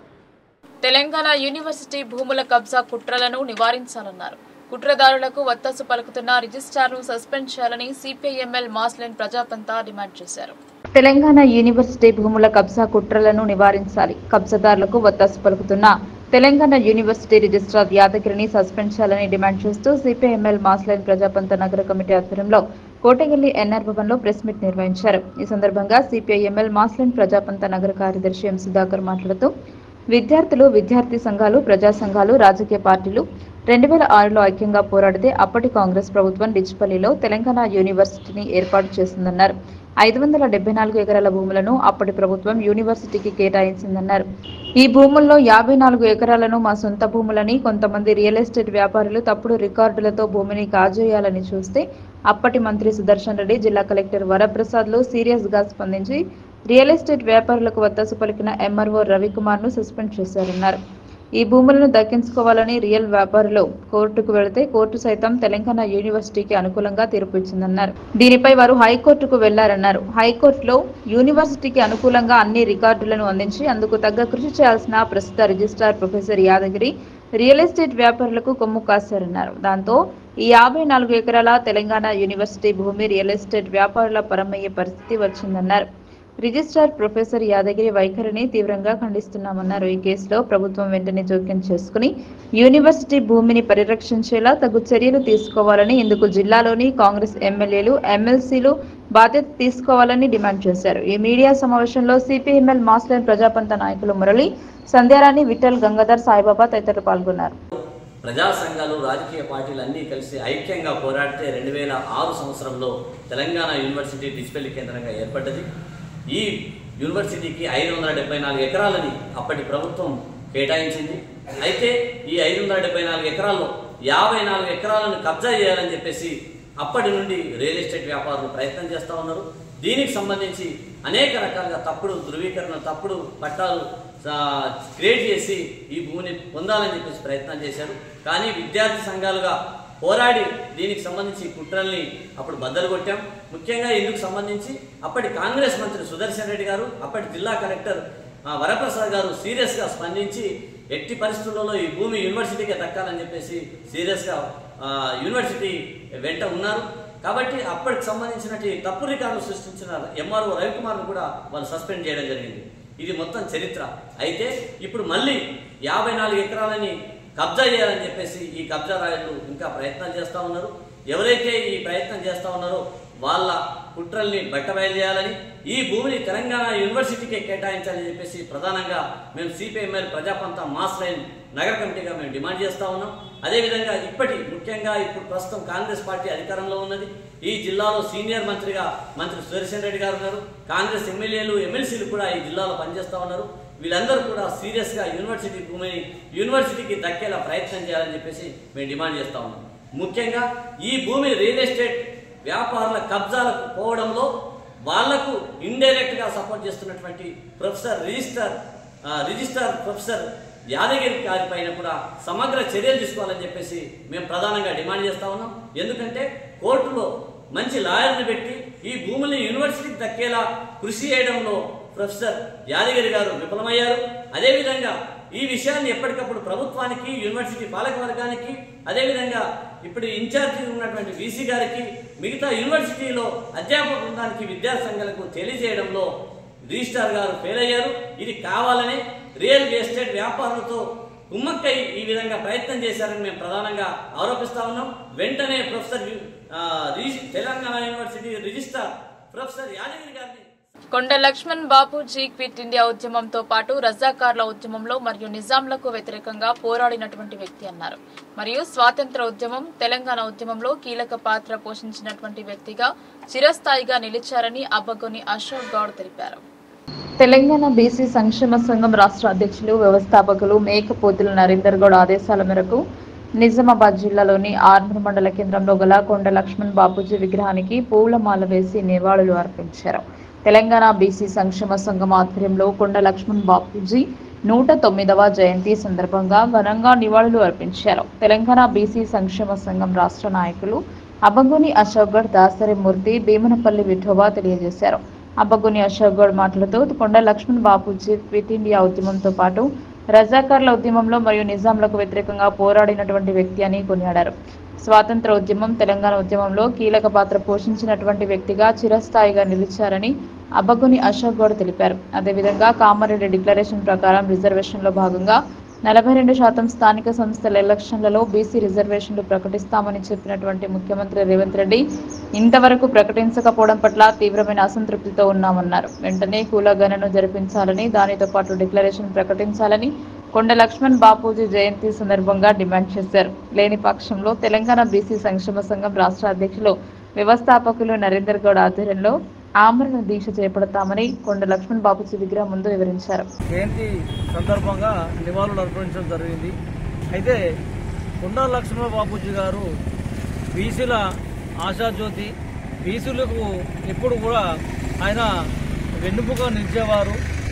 తెలంగాణ యూనివర్సిటీ భూముల కబ్జా కుట్రలను నివారించాలన్నారు కుట్రదారులకు వత్తాసు పలుకుతున్న రిజిస్ట్రార్ను సస్పెండ్ చేయాలని సిపిఐఎంఎల్ మాస్లెన్ ప్రజాపంతా డిమాండ్ చేశారు తెలంగాణ యూనివర్సిటీ భూముల కబ్జా కుట్రలను నివారించాలి కబ్జాదారులకు వత్తాసు పలుకుతున్న తెలంగాణ యూనివర్సిటీ రిజిస్ట్రార్ యాదగిరిని సస్పెండ్ చేయాలని డిమాండ్ చేస్తూ సిపిఐఎంఎల్ మాస్లైన్ ప్రజాపంత నగర కమిటీ ఆధ్వర్యంలో కోటగల్లి ఎన్ఆర్ భవన్ లో ప్రెస్ మీట్ నిర్వహించారు ఈ సందర్భంగా సిపిఐఎంఎల్ మాస్లైన్ ప్రజాపంత నగర కార్యదర్శి ఎం సుధాకర్ మాట్లాడుతూ విద్యార్థులు విద్యార్థి సంఘాలు ప్రజా సంఘాలు రాజకీయ పార్టీలు రెండు వేల ఆరులో ఐక్యంగా పోరాడితే అప్పటి కాంగ్రెస్ ప్రభుత్వం డిచ్పల్లిలో తెలంగాణ యూనివర్సిటీని ఏర్పాటు చేసిందన్నారు ఐదు వందల డెబ్బై నాలుగు ఎకరాల భూములను అప్పటి ప్రభుత్వం యూనివర్సిటీకి కేటాయించిందన్నారు ఈ భూముల్లో యాభై నాలుగు ఎకరాలను మా సొంత భూములని కొంతమంది రియల్ ఎస్టేట్ వ్యాపారులు తప్పుడు రికార్డులతో భూమిని కాజేయాలని చూస్తే అప్పటి మంత్రి సుదర్శన్ రెడ్డి జిల్లా కలెక్టర్ వరప్రసాద్లు సీరియస్ గా స్పందించి రియల్ ఎస్టేట్ వ్యాపారులకు వత్తాసు పలికిన ఎంఆర్ఓ రవికుమార్ ను సస్పెండ్ చేశారన్నారు ఈ భూములను దక్కించుకోవాలని రియల్ వ్యాపారులు కోర్టుకు వెళితే కోర్టు సైతం తెలంగాణ యూనివర్సిటీకి అనుకూలంగా తీర్పు ఇచ్చిందన్నారు దీనిపై వారు హైకోర్టుకు వెళ్లారన్నారు హైకోర్టులో యూనివర్సిటీకి అనుకూలంగా అన్ని రికార్డులను అందించి అందుకు తగ్గ కృషి చేయాల్సిన ప్రస్తుత registrar professor Yadagiri real estate వ్యాపారులకు కొమ్ము కాశారన్నారు దాంతో ఈ యాభై నాలుగు ఎకరాల తెలంగాణ యూనివర్సిటీ భూమి రియల్ ఎస్టేట్ వ్యాపారుల పరమయ్యే పరిస్థితి వచ్చిందన్నారు రిజిస్ట్రార్ ప్రొఫెసర్ యాదగిరి వైఖరిని తీవ్రంగా ఖండిస్తున్నామన్నారు ఈ కేసులో ప్రభుత్వం వెంటనే జోక్యం చేసుకుని యూనివర్సిటీ భూమిని పరిరక్షించేలా తగు చర్యలు తీసుకోవాలని ఇందుకు జిల్లాలోని కాంగ్రెస్ ఎమ్మెల్యేలు ఎమ్మెల్సీలు బాధ్యత తీసుకోవాలని డిమాండ్ చేశారు ఈ మీడియా సమావేశంలో సిపిఎంఎల్ మాస్లైన్ ప్రజాపంత నాయకులు మురళి సంధ్యారాణి విఠల్ గంగాధర్ సాయిబాబా తదితరులు పాల్గొన్నారు ప్రజా సంఘాలు రాజకీయ పార్టీలు అన్నీ కలిసి ఐక్యంగా పోరాడితే రెండు వేల ఆరు సంవత్సరంలో తెలంగాణ యూనివర్సిటీ డిస్పెల్లి కేంద్రంగా ఏర్పడ్డది ఈ యూనివర్సిటీకి ఐదు వందల డెబ్బై నాలుగు ఎకరాలని అప్పటి ప్రభుత్వం కేటాయించింది అయితే ఈ ఐదు వందల డెబ్బై నాలుగు ఎకరాల్లో యాభై నాలుగు ఎకరాలను కబ్జా చేయాలని చెప్పేసి అప్పటి నుండి రియల్ ఎస్టేట్ వ్యాపారులు ప్రయత్నం చేస్తూ ఉన్నారు దీనికి సంబంధించి అనేక రకాలుగా తప్పుడు ధృవీకరణ తప్పుడు పట్టాలు క్రియేట్ చేసి ఈ భూమిని పొందాలని చెప్పేసి ప్రయత్నం చేశారు కానీ విద్యార్థి సంఘాలుగా పోరాడి దీనికి సంబంధించి కుట్రల్ని అప్పుడు బద్దలు కొట్టాం ముఖ్యంగా ఇందుకు సంబంధించి అప్పటి కాంగ్రెస్ మంత్రి సుదర్శన్ రెడ్డి గారు అప్పటి జిల్లా కలెక్టర్ ఆ, వరప్రసాద్ గారు సీరియస్గా స్పందించి ఎట్టి పరిస్థితులలో ఈ భూమి యూనివర్సిటీకి దక్కాలని చెప్పేసి సీరియస్గా ఆ, యూనివర్సిటీ వెంట ఉన్నారు కాబట్టి అప్పటికి సంబంధించినటువంటి తప్పు రికార్డులు సృష్టించిన ఎంఆర్ఓ రవికుమార్ను కూడా వాళ్ళు సస్పెండ్ చేయడం జరిగింది ఇది మొత్తం చరిత్ర అయితే ఇప్పుడు మళ్ళీ యాభై నాలుగు ఎకరాలని కబ్జా చేయాలని చెప్పేసి ఈ కబ్జా రాయలు ఇంకా ప్రయత్నాలు చేస్తూ ఉన్నారు ఎవరైతే ఈ ప్రయత్నం చేస్తూ ఉన్నారో వాళ్ళ కుట్రల్ని బట్టబయలు చేయాలని ఈ భూమిని తెలంగాణ యూనివర్సిటీకే కేటాయించాలని చెప్పేసి ప్రధానంగా మేము సిపిఎంఎల్ ప్రజాపంత మాస్ లైన్ నగర కమిటీగా మేము డిమాండ్ చేస్తా ఉన్నాం అదేవిధంగా ఇప్పటి ముఖ్యంగా ఇప్పుడు ప్రస్తుతం కాంగ్రెస్ పార్టీ అధికారంలో ఉన్నది ఈ జిల్లాలో సీనియర్ మంత్రిగా మంత్రి సుదర్శన్ రెడ్డి గారు ఉన్నారు కాంగ్రెస్ ఎమ్మెల్యేలు ఎమ్మెల్సీలు కూడా ఈ జిల్లాలో పనిచేస్తా ఉన్నారు వీళ్ళందరూ కూడా సీరియస్గా యూనివర్సిటీ భూమిని యూనివర్సిటీకి దక్కేలా ప్రయత్నం చేయాలని చెప్పేసి మేము డిమాండ్ చేస్తా ఉన్నాం ముఖ్యంగా ఈ భూమి రియల్ ఎస్టేట్ వ్యాపారుల కబ్జాలకు పోవడంలో వాళ్లకు ఇండైరెక్ట్ గా సపోర్ట్ చేస్తున్నటువంటి ప్రొఫెసర్ రిజిస్టర్ ఆ, రిజిస్టర్ ప్రొఫెసర్ యాదగిరి గారి పైన కూడా సమగ్ర చర్యలు తీసుకోవాలని చెప్పేసి మేము ప్రధానంగా డిమాండ్ చేస్తా ఉన్నాం ఎందుకంటే కోర్టులో మంచి లాయర్ని పెట్టి ఈ భూముల్ని యూనివర్సిటీకి దక్కేలా కృషి చేయడంలో ప్రొఫెసర్ యాదగిరి గారు విఫలమయ్యారు అదేవిధంగా ఈ విషయాన్ని ఎప్పటికప్పుడు ప్రభుత్వానికి యూనివర్సిటీ పాలక వర్గానికి అదేవిధంగా ఇప్పుడు ఇన్ఛార్జి ఉన్నటువంటి వీసీ గారికి మిగతా యూనివర్సిటీలో అధ్యాపక బృందానికి విద్యార్థి సంఘాలకు తెలియజేయడంలో రిజిస్ట్రార్ గారు ఫెయిల్ అయ్యారు ఇది కావాలని రియల్ ఎస్టేట్ వ్యాపారులతో కుమ్మక్కై ఈ విధంగా ప్రయత్నం చేశారని మేము ప్రధానంగా ఆరోపిస్తా ఉన్నాం వెంటనే ప్రొఫెసర్ యు- ఆ, రిజి- Telangana university registrar professor Yadagiri గారిని కొండ లక్ష్మణ్ బాపూజీ క్విట్ ఇండియా ఉద్యమంతో పాటు రజాకార్ల ఉద్యమంలో మరియు నిజాంలకు వ్యతిరేకంగా పోరాడినటువంటి వ్యక్తి అన్నారు మరియు స్వాతంత్ర ఉద్యమం తెలంగాణ ఉద్యమంలో కీలక పాత్ర పోషించినటువంటి వ్యక్తిగా చిరస్థాయిగా నిలిచారని అబ్బగొని అశోక్ గౌడ్ తెలిపారు తెలంగాణ బీసీ సంక్షేమ సంఘం రాష్ట్ర అధ్యక్షులు వ్యవస్థాపకులు మేకపోతుల నరేందర్ గౌడ్ ఆదేశాల మేరకు నిజామాబాద్ జిల్లాలోని ఆర్మూర్ మండల కేంద్రంలో గల కొండ లక్ష్మణ్ బాపూజీ విగ్రహానికి పూలమాల వేసి నివాళులు అర్పించారు తెలంగాణ బీసీ సంక్షేమ సంఘం ఆధ్వర్యంలో కొండ లక్ష్మణ్ బాపూజీ నూట తొమ్మిదవ జయంతి సందర్భంగా ఘనంగా నివాళులు అర్పించారు తెలంగాణ బీసీ సంక్షేమ సంఘం రాష్ట్ర నాయకులు అబ్బగుని అశోక్గఢ్ దాసరి మూర్తి భీమనపల్లి విఠోబా తెలియజేశారు అబ్బగుని అశోక్గఢ్ మాట్లాడుతూ కొండ లక్ష్మణ్ బాపూజీ క్విట్ ఇండియా ఉద్యమంతో పాటు రజాకార్ల ఉద్యమంలో మరియు నిజాంలకు వ్యతిరేకంగా పోరాడినటువంటి వ్యక్తి అని కొనియాడారు స్వాతంత్ర ఉద్యమం తెలంగాణ ఉద్యమంలో కీలక పాత్ర పోషించినటువంటి వ్యక్తిగా చిరస్థాయిగా నిలిచారని అబ్బగుని అశోక్ గౌడ్ తెలిపారు అదేవిధంగా కామారెడ్డి డిక్లరేషన్ ప్రకారం రిజర్వేషన్లో భాగంగా నలభై రెండు శాతం స్థానిక సంస్థల ఎలక్షన్లలో బీసీ రిజర్వేషన్లు ప్రకటిస్తామని చెప్పినటువంటి ముఖ్యమంత్రి రేవంత్ రెడ్డి ఇంతవరకు ప్రకటించకపోవడం పట్ల తీవ్రమైన అసంతృప్తితో ఉన్నామన్నారు వెంటనే కులగణను జరిపించాలని దానితో పాటు డిక్లరేషన్ ప్రకటించాలని కొండ లక్ష్మణ్ బాపూజీ జయంతి సందర్భంగా డిమాండ్ చేశారు లేని పక్షంలో తెలంగాణ బీసీ సంక్షేమ సంఘం రాష్ట్ర అధ్యక్షులు వ్యవస్థాపకులు నరేందర్ గౌడ్ ఆధ్వర్యంలో ఆమరణ దీక్ష చేపడతామని కొండ లక్ష్మణ్ బాపూజీ విగ్రహం ముందు వివరించారు జయంతి సందర్భంగా నివాళులు అర్పించడం జరిగింది అయితే కొండా లక్ష్మణ బాపూజీ గారు బీసీల ఆశాజ్యోతి బీసీలకు ఎప్పుడు కూడా ఆయన వెన్నుముగా నిలిచేవారు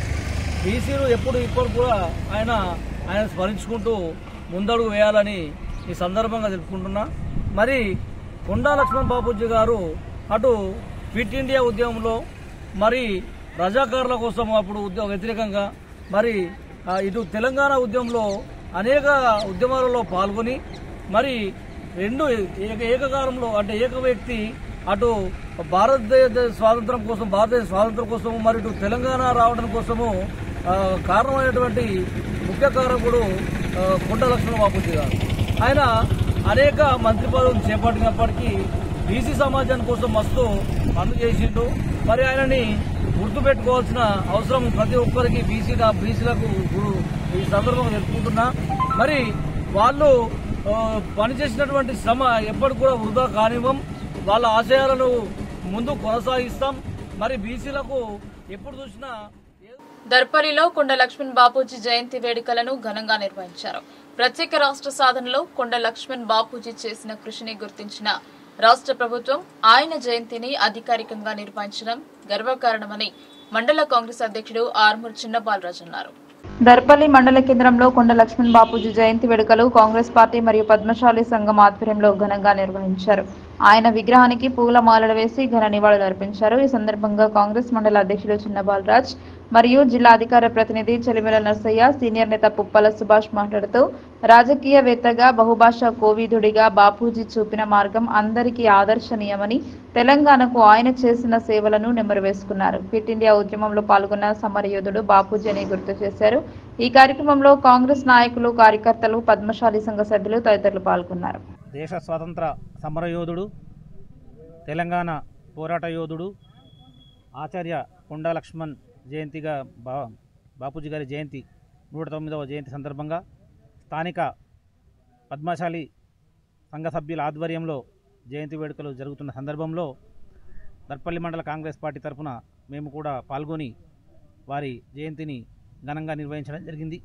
బీసీలు ఎప్పుడు ఇప్పుడు కూడా ఆయన ఆయన స్మరించుకుంటూ ముందడుగు వేయాలని ఈ సందర్భంగా తెలుపుకుంటున్నా మరి కొండా లక్ష్మణ్ బాపూజీ గారు అటు క్విట్ ఇండియా ఉద్యమంలో మరి రజాకారుల కోసం అప్పుడు ఉద్యమ వ్యతిరేకంగా మరి ఆ, ఇటు తెలంగాణ ఉద్యమంలో అనేక ఉద్యమాలలో పాల్గొని మరి రెండు ఏక ఏకకాలంలో అంటే ఏక వ్యక్తి అటు భారతదేశ స్వాతంత్రం కోసం భారతదేశ స్వాతంత్రం కోసము మరి ఇటు తెలంగాణ రావడం కోసము ఆ, కారణమైనటువంటి ముఖ్య కారకుడు ఆ, కొండ లక్ష్మణ బాపూజీ గారు ఆయన అనేక మంత్రి పదవులు చేపట్టినప్పటికీ బీసీ సమాజం కోసం మస్తు పనులు చేసిండు మరి ఆయనని గుర్తుపెట్టుకోవాల్సిన అవసరం ప్రతి ఒక్కరికి బీసీ బీసీలకు గు- ఈ సందర్భంగా తెలుపుకుంటున్నా మరి వాళ్ళు ఆ, పనిచేసినటువంటి శ్రమ ఎప్పటికి కూడా వృధా కానివ్వం వాళ్ళ ఆశయాలను ముందు కొనసాగిస్తాం మరి బీసీలకు ఎప్పుడు చూసినా దర్పల్లిలో కొండ లక్ష్మణ్ బాపూజీ జయంతి వేడుకలను ఘనంగా నిర్వహించారు ప్రత్యేక రాష్ట్ర సాధనలో కొండ లక్ష్మణ్ బాపూజీ చేసిన కృషిని గుర్తించిన రాష్ట్ర ప్రభుత్వం ఆయన జయంతిని అధికారికంగా నిర్వహించడం గర్వకారణమని మండల కాంగ్రెస్ అధ్యక్షుడు ఆర్మూర్ చిన్నబాలరాజు అన్నారు దర్పల్లి మండల కేంద్రంలో కొండ లక్ష్మణ్ బాపూజీ జయంతి వేడుకలు కాంగ్రెస్ పార్టీ మరియు పద్మశాలి సంఘం ఆధ్వర్యంలో ఘనంగా నిర్వహించారు ఆయన విగ్రహానికి పూల మాలలు వేసి ఘన నివాళులు అర్పించారు ఈ సందర్భంగా కాంగ్రెస్ మండల అధ్యక్షులు చిన్న బాలరాజ్ మరియు జిల్లా అధికార ప్రతినిధి చెలిమెల నర్సయ్య సీనియర్ నేత పుప్పల సుభాష్ మాట్లాడుతూ రాజకీయవేత్తగా బహుభాషా కోవిదుడిగా బాపూజీ చూపిన మార్గం అందరికీ ఆదర్శనీయమని తెలంగాణకు ఆయన చేసిన సేవలను నెమరు వేసుకున్నారు ఫిట్ ఇండియా ఉద్యమంలో పాల్గొన్న సమరయోధుడు బాపూజీ అని గుర్తు చేశారు ఈ కార్యక్రమంలో కాంగ్రెస్ నాయకులు కార్యకర్తలు పద్మశాలి సంఘ సభ్యులు తదితరులు పాల్గొన్నారు దేశ స్వాతంత్ర సమరయోధుడు తెలంగాణ పోరాట యోధుడు ఆచార్య కొండా లక్ష్మణ్ జయంతిగా బా బాపూజీ గారి జయంతి నూట తొమ్మిదవ జయంతి సందర్భంగా స్థానిక పద్మశాలి సంఘ సభ్యుల ఆధ్వర్యంలో జయంతి వేడుకలు జరుగుతున్న సందర్భంలో దర్పల్లి మండల కాంగ్రెస్ పార్టీ తరఫున మేము కూడా పాల్గొని వారి జయంతిని ఘనంగా నిర్వహించడం జరిగింది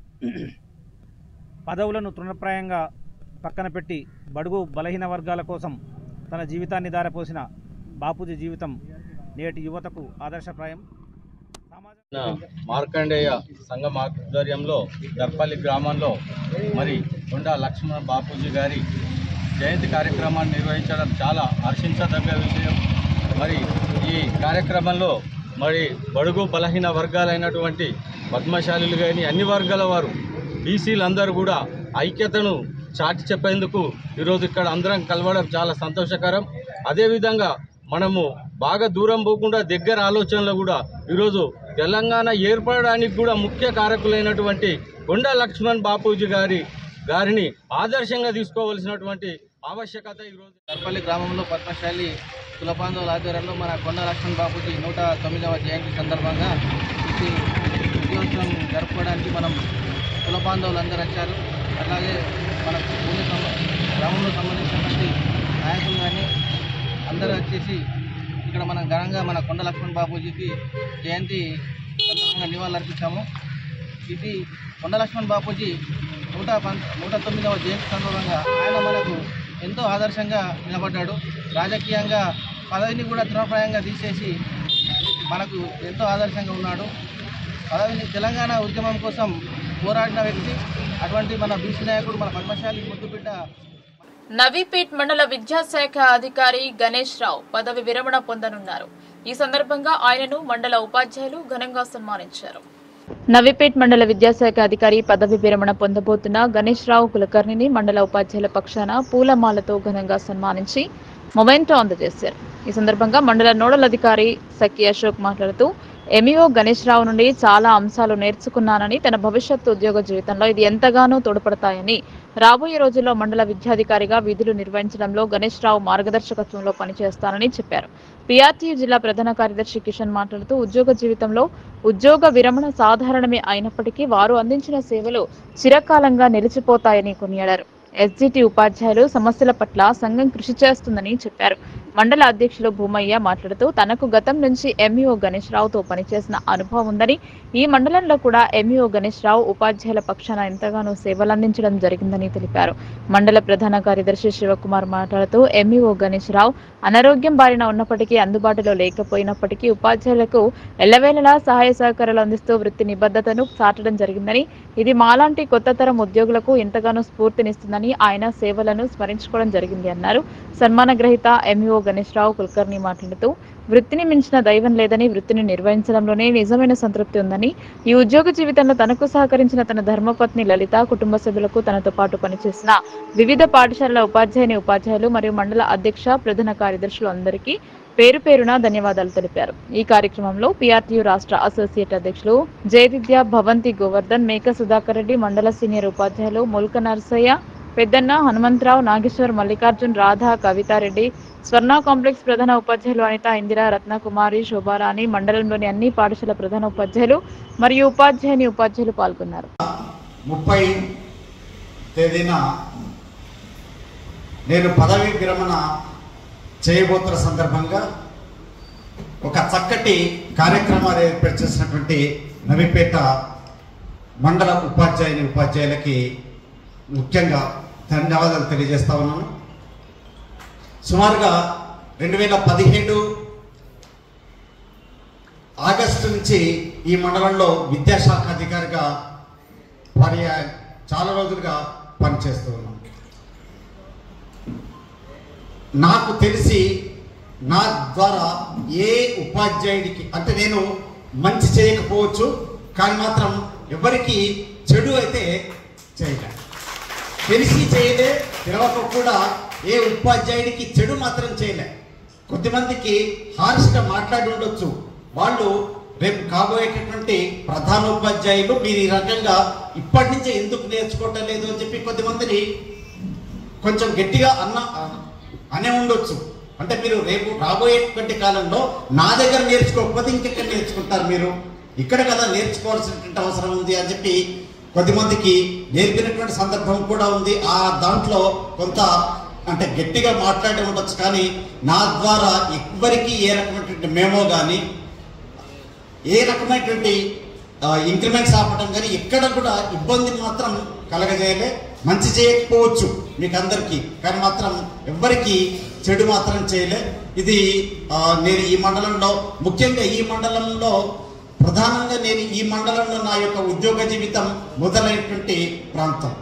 పదవులను తృణప్రాయంగా పక్కన పెట్టి బడుగు బలహీన వర్గాల కోసం తన జీవితాన్ని దారపోసిన బాపూజీ జీవితం నేటి యువతకు ఆదర్శప్రాయం నా మార్కండేయ సంఘం ఆధ్వర్యంలో దర్పల్లి గ్రామంలో మరి కొండా లక్ష్మణ బాపూజీ గారి జయంతి కార్యక్రమాన్ని నిర్వహించడం చాలా హర్షించదగ్గ విషయం మరి ఈ కార్యక్రమంలో మరి బడుగు బలహీన వర్గాలైనటువంటి పద్మశాలులు కానీ అన్ని వర్గాల వారు బీసీలందరూ కూడా ఐక్యతను చాటి చెప్పేందుకు ఈరోజు ఇక్కడ అందరం కలవడం చాలా సంతోషకరం అదేవిధంగా మనము బాగా దూరం పోకుండా దగ్గర ఆలోచనలో కూడా ఈరోజు తెలంగాణ ఏర్పడడానికి కూడా ముఖ్య కారకులైనటువంటి కొండా లక్ష్మణ్ బాపూజీ గారి గారిని ఆదర్శంగా తీసుకోవాల్సినటువంటి ఆవశ్యకత ఈరోజు దర్పల్లి గ్రామంలో పద్మశాలి కులబాంధవుల ఆధ్వర్యంలో మన కొండ లక్ష్మణ్ బాపూజీ నూట తొమ్మిదవ జయంతి సందర్భంగా ఇది విజయోత్సవం జరుపుకోవడానికి మనం కులబాంధవులు అందరూ వచ్చారు అలాగే మన ఊరి సంబ- గ్రామంలో సంబంధించినటువంటి నాయకులు కానీ అందరూ వచ్చేసి ఇక్కడ మనం ఘనంగా మన కొండ లక్ష్మణ్ బాపూజీకి జయంతి సందర్భంగా నివాళులు అర్పించాము ఇది కొండ లక్ష్మణ్ బాపూజీ నూట పం- నూట తొమ్మిదవ జయంతి సందర్భంగా ఆయన మనకు ఎంతో ఆదర్శంగా నిలబడ్డాడు రాజకీయంగా పదవిని కూడా తృణప్రాయంగా తీసేసి మనకు ఎంతో ఆదర్శంగా ఉన్నాడు పదవిని తెలంగాణ ఉద్యమం కోసం పోరాడిన వ్యక్తి అటువంటి మన బీసీ నాయకుడు మన పద్మశాలి ముద్దుబిడ్డ నవీపేట్ మండల విద్యాశాఖ అధికారి గణేష్ రావు పదవి విరమణ పొందనున్నారు ఈ సందర్భంగా ఆయనను మండల ఉపాధ్యాయులు ఘనంగా సన్మానించారు నవీపేట్ మండల విద్యాశాఖ అధికారి పదవి విరమణ పొందబోతున్న గణేష్ రావు కులకర్ణిని మండల ఉపాధ్యాయుల పక్షాన పూలమాలతో ఘనంగా సన్మానించి మొమెంటో అందజేశారు ఈ సందర్భంగా మండల నోడల్ అధికారి సఖి అశోక్ మాట్లాడుతూ ఎంఈఓ గణేష్ రావు నుండి చాలా అంశాలు నేర్చుకున్నానని తన భవిష్యత్తు ఉద్యోగ జీవితంలో ఇది ఎంతగానో తోడ్పడతాయని రాబోయే రోజుల్లో మండల విద్యాధికారిగా విధులు నిర్వహించడంలో గణేష్ రావు మార్గదర్శకత్వంలో పనిచేస్తానని చెప్పారు పిఆర్టీ జిల్లా ప్రధాన కార్యదర్శి కిషన్ మాట్లాడుతూ ఉద్యోగ జీవితంలో ఉద్యోగ విరమణ సాధారణమే అయినప్పటికీ వారు అందించిన సేవలు చిరకాలంగా నిలిచిపోతాయని కొనియాడారు ఎస్జిటి ఉపాధ్యాయులు సమస్యల పట్ల సంఘం కృషి చేస్తుందని చెప్పారు మండల అధ్యక్షులు భూమయ్య మాట్లాడుతూ తనకు గతం నుంచి ఎంఈఓ గణేష్ రావుతో పనిచేసిన అనుభవం ఉందని ఈ మండలంలో కూడా ఎంఈఓ గణేష్ రావు ఉపాధ్యాయుల పక్షాన ఎంతగానో సేవలందించడం జరిగిందని తెలిపారు మండల ప్రధాన కార్యదర్శి శివకుమార్ మాట్లాడుతూ ఎంఈఓ గణేష్ రావు అనారోగ్యం బారిన ఉన్నప్పటికీ అందుబాటులో లేకపోయినప్పటికీ ఉపాధ్యాయులకు ఎల్లవేళలా సహాయ సహకారాలు అందిస్తూ వృత్తి నిబద్ధతను చాటడం జరిగిందని ఇది మాలాంటి కొత్త తరం ఉద్యోగులకు ఎంతగానో స్ఫూర్తినిస్తుందని ఆయన సేవలను స్మరించుకోవడం జరిగింది అన్నారు సన్మాన గ్రహీత ఎంఈఓ గణేష్ రావు కుల్కర్ని మాట్లాడుతూ వృత్తిని మించిన దైవం లేదని వృత్తిని నిర్వహించడంలోనే నిజమైన సంతృప్తి ఉందని ఈ ఉద్యోగ జీవితంలో తనకు సహకరించిన తన ధర్మపత్ని లలిత కుటుంబ సభ్యులకు తనతో పాటు పనిచేసిన వివిధ పాఠశాలల ఉపాధ్యాయుని ఉపాధ్యాయులు మరియు మండల అధ్యక్ష ప్రధాన కార్యదర్శులు అందరికీ పేరు పేరున ధన్యవాదాలు తెలిపారు ఈ కార్యక్రమంలో పిఆర్టీయు రాష్ట్ర అసోసియేట్ అధ్యక్షులు జయవిద్య భవంతి గోవర్ధన్ మేక సుధాకర్ రెడ్డి మండల సీనియర్ ఉపాధ్యాయులు ముల్క నరసయ్య పెద్దన్న హనుమంతరావు నాగేశ్వర్ మల్లికార్జున్ రాధా కవితారెడ్డి స్వర్ణ కాంప్లెక్స్ ప్రధాన ఉపాధ్యాయులు అనిత ఇందిరా రత్నకుమారి శోభారాణి మండలంలోని అన్ని పాఠశాల ప్రధాన ఉపాధ్యాయులు మరియు ఉపాధ్యాయుని ఉపాధ్యాయులు పాల్గొన్నారు ముప్పై తేదీన నేను పదవి విరమణ చేయబోతున్న సందర్భంగా ఒక చక్కటి కార్యక్రమాలు ఏర్పాటు చేసినటువంటి నవిపేట మండల ఉపాధ్యాయుని ఉపాధ్యాయులకి ముఖ్యంగా ధన్యవాదాలు తెలియజేస్తా ఉన్నాను సుమారుగా రెండు వేల పదిహేడు ఆగస్టు నుంచి ఈ మండలంలో విద్యాశాఖ అధికారిగా మరి చాలా రోజులుగా పనిచేస్తూ ఉన్నాం నాకు తెలిసి నా ద్వారా ఏ ఉపాధ్యాయుడికి అంటే నేను మంచి చేయకపోవచ్చు కానీ మాత్రం ఎవరికి చెడు అయితే చేయలే తెలిసి చేయలే తెలవక కూడా ఏ ఉపాధ్యాయుడికి చెడు మాత్రం చేయలే కొద్దిమందికి హార్ష్గా మాట్లాడి ఉండొచ్చు వాళ్ళు రేపు కాబోయేటటువంటి ప్రధానోపాధ్యాయులు మీరు ఈ రకంగా ఇప్పటి నుంచే ఎందుకు నేర్చుకోవటం లేదు అని చెప్పి కొద్దిమందిని కొంచెం గట్టిగా అన్న అనే ఉండొచ్చు అంటే మీరు రేపు రాబోయేటువంటి కాలంలో నా దగ్గర నేర్చుకోకపోతే ఇంకెక్కడ నేర్చుకుంటారు మీరు ఇక్కడ కదా నేర్చుకోవాల్సినటువంటి అవసరం ఉంది అని చెప్పి కొద్దిమందికి నేర్పినటువంటి సందర్భం కూడా ఉంది ఆ దాంట్లో కొంత అంటే గట్టిగా మాట్లాడి ఉండొచ్చు కానీ నా ద్వారా ఎవరికి ఏ రకమైనటువంటి మేమో కానీ ఏ రకమైనటువంటి ఇంక్రిమెంట్స్ ఆపడం కానీ ఎక్కడ కూడా ఇబ్బంది మాత్రం కలగజేయలే మంచి చేయకపోవచ్చు మీకు అందరికీ కానీ మాత్రం ఎవ్వరికి చెడు మాత్రం చేయలే ఇది ఆ, నేను ఈ మండలంలో ముఖ్యంగా ఈ మండలంలో ప్రధానంగా నేను ఈ మండలంలో నా యొక్క ఉద్యోగ జీవితం మొదలైనటువంటి ప్రాంతం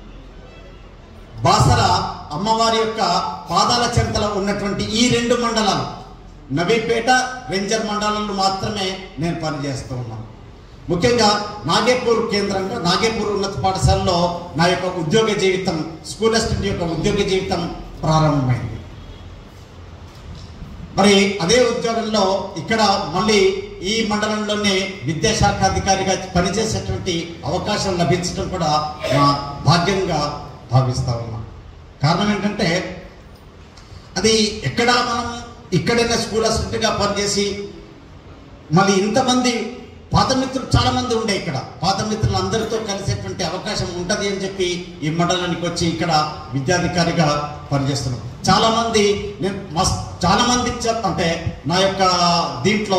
బాసర అమ్మవారి యొక్క పాదాల చెంతలో ఉన్నటువంటి ఈ రెండు మండలాలు నవీపేట వెంచర్ మండలంలో మాత్రమే నేను పనిచేస్తూ ఉన్నాను ముఖ్యంగా నాగేపూర్ కేంద్రంగా నాగేపూర్ ఉన్నత పాఠశాలలో నా యొక్క ఉద్యోగ జీవితం స్కూల్ అసిస్టెంట్ యొక్క ఉద్యోగ జీవితం ప్రారంభమైంది మరి అదే ఉద్యోగంలో ఇక్కడ మళ్ళీ ఈ మండలంలోనే విద్యాశాఖ అధికారిగా పనిచేసేటువంటి అవకాశం లభించడం కూడా నా భాగ్యంగా భావిస్తా ఉన్నాం కారణం ఏంటంటే అది ఎక్కడ మనం ఇక్కడైనా స్కూల్ అసిస్టెంట్గా పనిచేసి మళ్ళీ ఇంతమంది పాత మిత్రులు చాలా మంది ఉండే ఇక్కడ పాత మిత్రులు అందరితో కలిసేటువంటి అవకాశం ఉంటుంది అని చెప్పి ఈ మండలానికి వచ్చి ఇక్కడ విద్యాధికారిగా పనిచేస్తున్నాం చాలా మంది నేను మస్ చాలా మంది చెప్ అంటే నా యొక్క దీంట్లో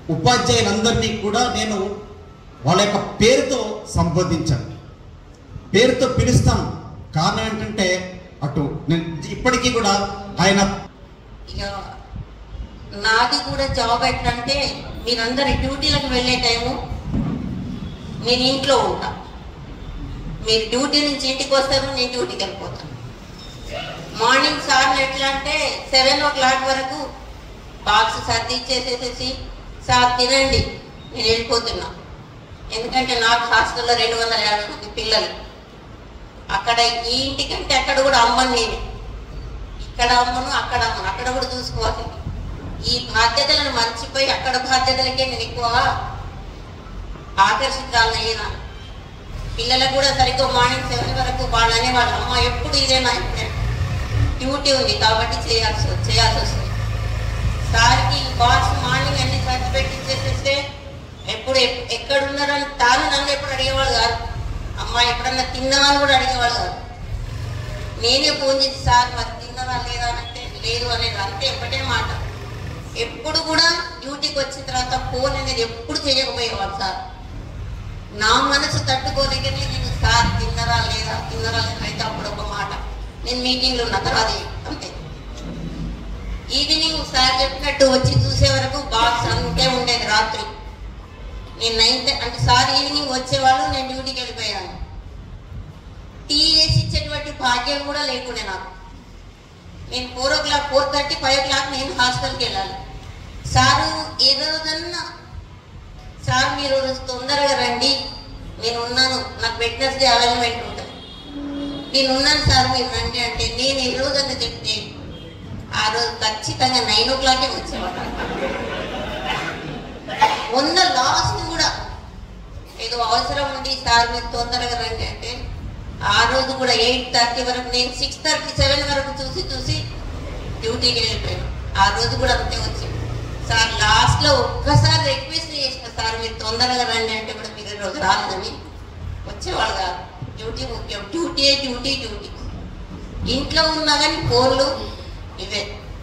ఉపాధ్యాయులందరినీ కూడా నేను వాళ్ళ యొక్క పేరుతో సంబోధించాను పేరుతో పిలుస్తాం కారణం ఏంటంటే అటు నేను ఇప్పటికీ కూడా ఆయన ఇక నాది కూడా జాబ్ ఎట్లా అంటే మీరందరు డ్యూటీలకు వెళ్ళే టైము నేను ఇంట్లో ఉంటా మీరు డ్యూటీ నుంచి ఇంటికి వస్తారు నేను డ్యూటీకి వెళ్ళిపోతాను మార్నింగ్ సార్లు ఎట్లా అంటే సెవెన్ ఓ క్లాక్ వరకు బాక్స్ సర్ది ఇచ్చేసేసేసి సార్ తినండి నేను వెళ్ళిపోతున్నా ఎందుకంటే నాకు హాస్టల్లో రెండు వందల యాభై మంది పిల్లలు అక్కడ ఈ ఇంటికంటే అక్కడ కూడా అమ్మను నేను ఇక్కడ అమ్మను అక్కడ అమ్మను అక్కడ కూడా చూసుకోవాలి ఈ బాధ్యతలను మర్చిపోయి అక్కడ బాధ్యతలకే నేను ఎక్కువ ఆకర్షితురాలయ్యేనా పిల్లలకు కూడా సరిగ్గా మార్నింగ్ సెవెన్ వరకు వాళ్ళు అనేవాళ్ళు అమ్మ ఎప్పుడు ఇదేనా డ్యూటీ ఉంది కాబట్టి చేయాల్సి చేయాల్సి వస్తుంది సార్కి బాక్స్ మార్నింగ్ అన్ని సర్ది పెట్టి ఇచ్చేసేస్తే ఎప్పుడు ఎప్- ఎక్కడ ఉన్నారని తాను నన్ను ఎప్పుడు అడిగేవాళ్ళు కాదు అమ్మ ఎప్పుడన్నా తిన్నావా అని కూడా అడిగేవాళ్ళు కాదు నేనే ఫోన్ చేసి సార్ మరి తిన్నారా లేదా అని అంటే లేదు అనేది అంతే ఒకటే మాట ఎప్పుడు కూడా డ్యూటీకి వచ్చిన తర్వాత ఫోన్ అనేది ఎప్పుడు చేయకపోయేవాడు సార్ నా మనసు తట్టుకోలేకనే నేను సార్ తిన్నరా లేదా తిన్నరా లేదా అయితే అప్పుడు ఒక మాట నేను మీటింగ్లో ఉన్న తర్వాత అంతే ఈవినింగ్ సార్ చెప్పినట్టు వచ్చి చూసే వరకు బాక్స్ అంతే ఉండేది రాత్రి నేను నైన్త్ అంటే సార్ ఈవినింగ్ వచ్చేవాళ్ళు నేను డ్యూటీకి వెళ్ళిపోయాను టీ వేసి ఇచ్చేటువంటి భాగ్యం కూడా లేకుండే నాకు నేను four o'clock four thirty five o'clock నేను హాస్టల్కి వెళ్ళాలి సారు ఏ రోజన్నా సార్ మీరు తొందరగా రండి నేను ఉన్నాను నాకు వెడ్నెస్డే అవైలమెంట్ ఉంటుంది నేను ఉన్నాను సార్ మీరు రండి అంటే నేను ఏ రోజన్నా చెప్తే ఆ రోజు ఖచ్చితంగా నైన్ ఓ క్లాకే వచ్చేవాడు మొన్న లాస్ట్ కూడా ఏదో అవసరం ఉంది సార్ మీరు తొందరగా రండి అంటే ఆ రోజు కూడా ఎయిట్ థర్టీ వరకు నేను సిక్స్ థర్టీ సెవెన్ వరకు చూసి చూసి డ్యూటీకి వెళ్ళిపోయాను ఆ రోజు కూడా అంతే వచ్చింది సార్ లాస్ట్ లో ఒక్కసారి రిక్వెస్ట్ చేసిన సార్ మీరు తొందరగా రండి అంటే కూడా మీరు ఈ రోజు రాలేదని వచ్చేవాళ్ళు కాదు డ్యూటీ ముఖ్యం డ్యూటీ డ్యూటీ డ్యూటీ ఇంట్లో ఉన్నా కానీ ఫోన్లు ఇవే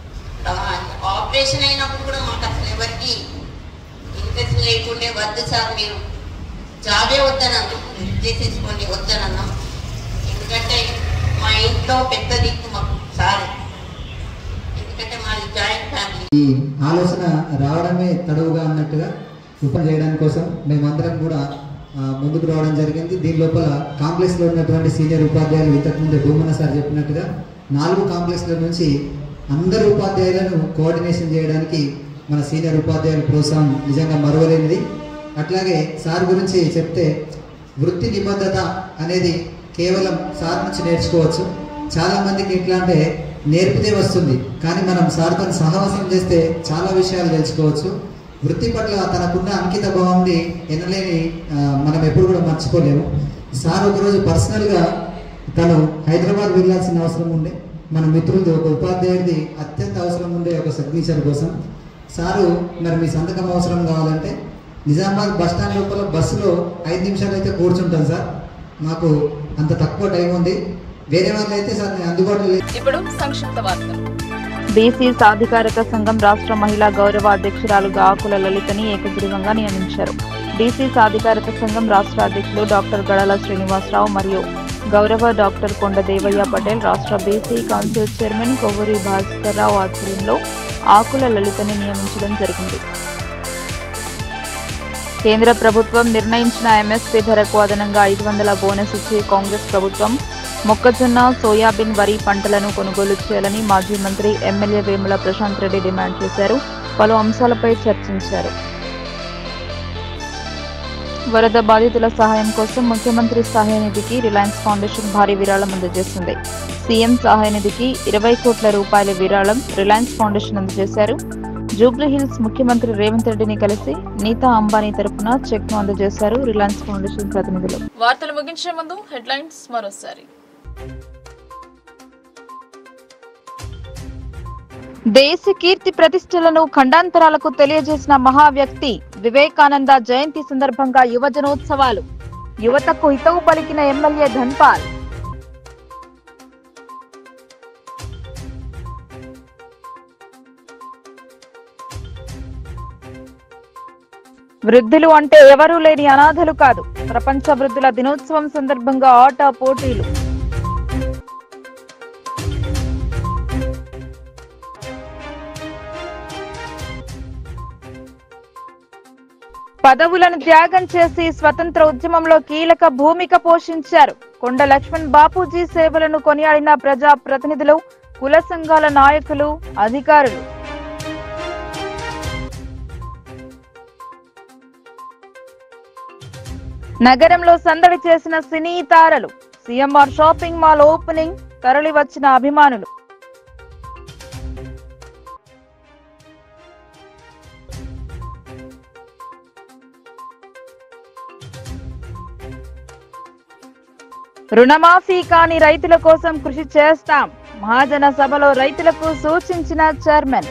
ఆపరేషన్ అయినప్పుడు కూడా మాకు అసలు ఎవరికి ఇంట్రెస్ట్ లేకుండే వద్దు సార్ మీరు జాబే వద్దనన్నా చేసేసుకోండి వద్దనన్నా ఎందుకంటే మా ఇంట్లో పెద్ద దిక్కు మాకు సార్ ఎందుకంటే మాది జాయింట్ ఫ్యామిలీ ఈ ఆలోచన రావడమే తడవుగా అన్నట్టుగా ఉపం చేయడానికి కోసం మేమందరం కూడా ఆ, ముందుకు రావడం జరిగింది దీని లోపల కాంప్లెక్స్లో ఉన్నటువంటి సీనియర్ ఉపాధ్యాయులు ఇంతకుముందే భూమన సార్ చెప్పినట్టుగా నాలుగు కాంప్లెక్స్ల నుంచి అందరు ఉపాధ్యాయులను కోఆర్డినేషన్ చేయడానికి మన సీనియర్ ఉపాధ్యాయుల ప్రోత్సాహం నిజంగా మరువలేనిది అట్లాగే సార్ గురించి చెప్తే వృత్తి నిబద్ధత అనేది కేవలం సార్ నుంచి నేర్చుకోవచ్చు చాలా మందికి ఎట్లా అంటే నేర్పితే వస్తుంది కానీ మనం సార్తో సహవాసం చేస్తే చాలా విషయాలు తెలుసుకోవచ్చు వృత్తి పట్ల తనకున్న అంకిత భావాన్ని ఎనలేని ఆ, మనం ఎప్పుడు కూడా మర్చిపోలేము సార్ ఒకరోజు పర్సనల్గా తను హైదరాబాద్ వెళ్ళాల్సిన అవసరం ఉండే మన మిత్రులది ఒక ఉపాధ్యాయుడిది అత్యంత అవసరం ఉండే ఒక సిగ్నేచర్ కోసం సారు మరి మీ సంతకం అవసరం కావాలంటే నిజామాబాద్ బస్ స్టాండ్ లోపల బస్సులో ఐదు నిమిషాలు అయితే కూర్చుంటాను సార్ మాకు అంత తక్కువ టైం ఉంది వేరే వాళ్ళు అయితే సార్ నేను అందుబాటులో లేదు ఇప్పుడు సంక్షిప్త వార్తలు బీసీ సాధికారత సంఘం రాష్ట్ర మహిళా గౌరవ అధ్యక్షురాలుగా ఆకుల లలితని ఏకగ్రీవంగా నియమించారు బీసీ సాధికారత సంఘం రాష్ట్ర అధ్యక్షులు డాక్టర్ గడల శ్రీనివాసరావు మరియు గౌరవ డాక్టర్ కొండ దేవయ్య పటేల్ రాష్ట్ర BC council chairman Kovvuri Bhaskar Rao ఆధ్వర్యంలో ఆకుల లలితని నియమించడం జరిగింది కేంద్ర ప్రభుత్వం నిర్ణయించిన ఎంఎస్పీ ధరకు అదనంగా ఐదు వందల బోనస్ ఇచ్చి కాంగ్రెస్ ప్రభుత్వం మొక్కజొన్న సోయాబీన్ వరి పంటలను కొనుగోలు చేయాలని మాజీ మంత్రి ఎమ్మెల్యే వేముల ప్రశాంత్ రెడ్డి డిమాండ్ చేశారు పలు అంశాలపై చర్చించారు వరద బాధితుల సహాయం కోసం ముఖ్యమంత్రి సహాయ నిధికి రిలయన్స్ ఫౌండేషన్ భారీ విరాళం అందజేసింది సీఎం సహాయ నిధికి ఇరవై కోట్ల రూపాయల విరాళం రిలయన్స్ ఫౌండేషన్ అందజేశారు జూబ్లీ హిల్స్ ముఖ్యమంత్రి రేవంత్ రెడ్డిని కలిసి నీతా అంబానీ తరపున చెక్ ను అందజేశారు రిలయన్స్ ఫౌండేషన్ ప్రతినిధులు వార్తలు ముగించే ముందు హెడ్లైన్స్ మరోసారి దేశ కీర్తి ప్రతిష్టలను ఖండాంతరాలకు తెలియజేసిన మహా వ్యక్తి వివేకానంద జయంతి సందర్భంగా యువజనోత్సవాలు యువతకు హితవు పలికిన ఎమ్మెల్యే ధన్పాల్ వృద్ధులు అంటే ఎవరూ లేని అనాథలు కాదు ప్రపంచ వృద్ధుల దినోత్సవం సందర్భంగా ఆట పోటీలు పదవులను త్యాగం చేసి స్వతంత్ర ఉద్యమంలో కీలక భూమిక పోషించారు కొండ లక్ష్మణ్ బాపూజీ సేవలను కొనియాడిన ప్రజా ప్రతినిధులు కుల సంఘాల నాయకులు అధికారులు నగరంలో సందడి చేసిన సినీ తారలు సీఎంఆర్ షాపింగ్ మాల్ ఓపెనింగ్ తరలి వచ్చిన అభిమానులు రుణమాఫీ కాని రైతుల కోసం కృషి చేస్తాం మహాజన సభలో రైతులకు సూచించిన చైర్మన్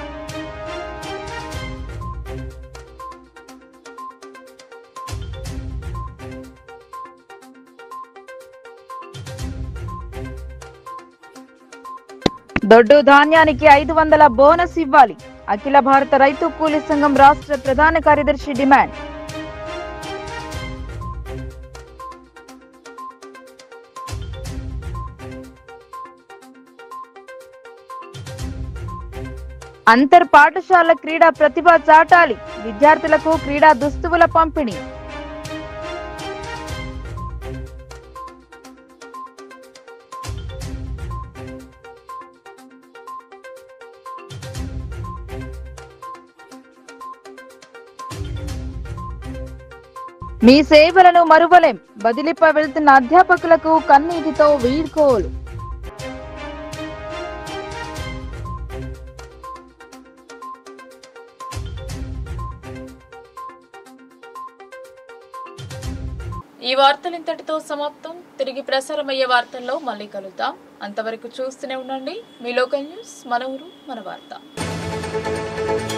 దొడ్డు ధాన్యానికి ఐదు వందల బోనస్ ఇవ్వాలి అఖిల భారత రైతు కూలీ సంఘం రాష్ట్ర ప్రధాన కార్యదర్శి డిమాండ్ అంతర్ పాఠశాల క్రీడా ప్రతిభ చాటాలి విద్యార్థులకు క్రీడా దుస్తువుల పంపిణీ మీ సేవలను మరువలేం బదిలీపై వెళ్తున్న అధ్యాపకులకు కన్నీటితో వీడ్కోలు ఈ వార్తలు ఇంతటితో సమాప్తం తిరిగి ప్రసారమయ్యే వార్తల్లో మళ్ళీ కలుద్దాం అంతవరకు చూస్తూనే ఉండండి మీ లోకల్ న్యూస్ మన ఊరు మన వార్త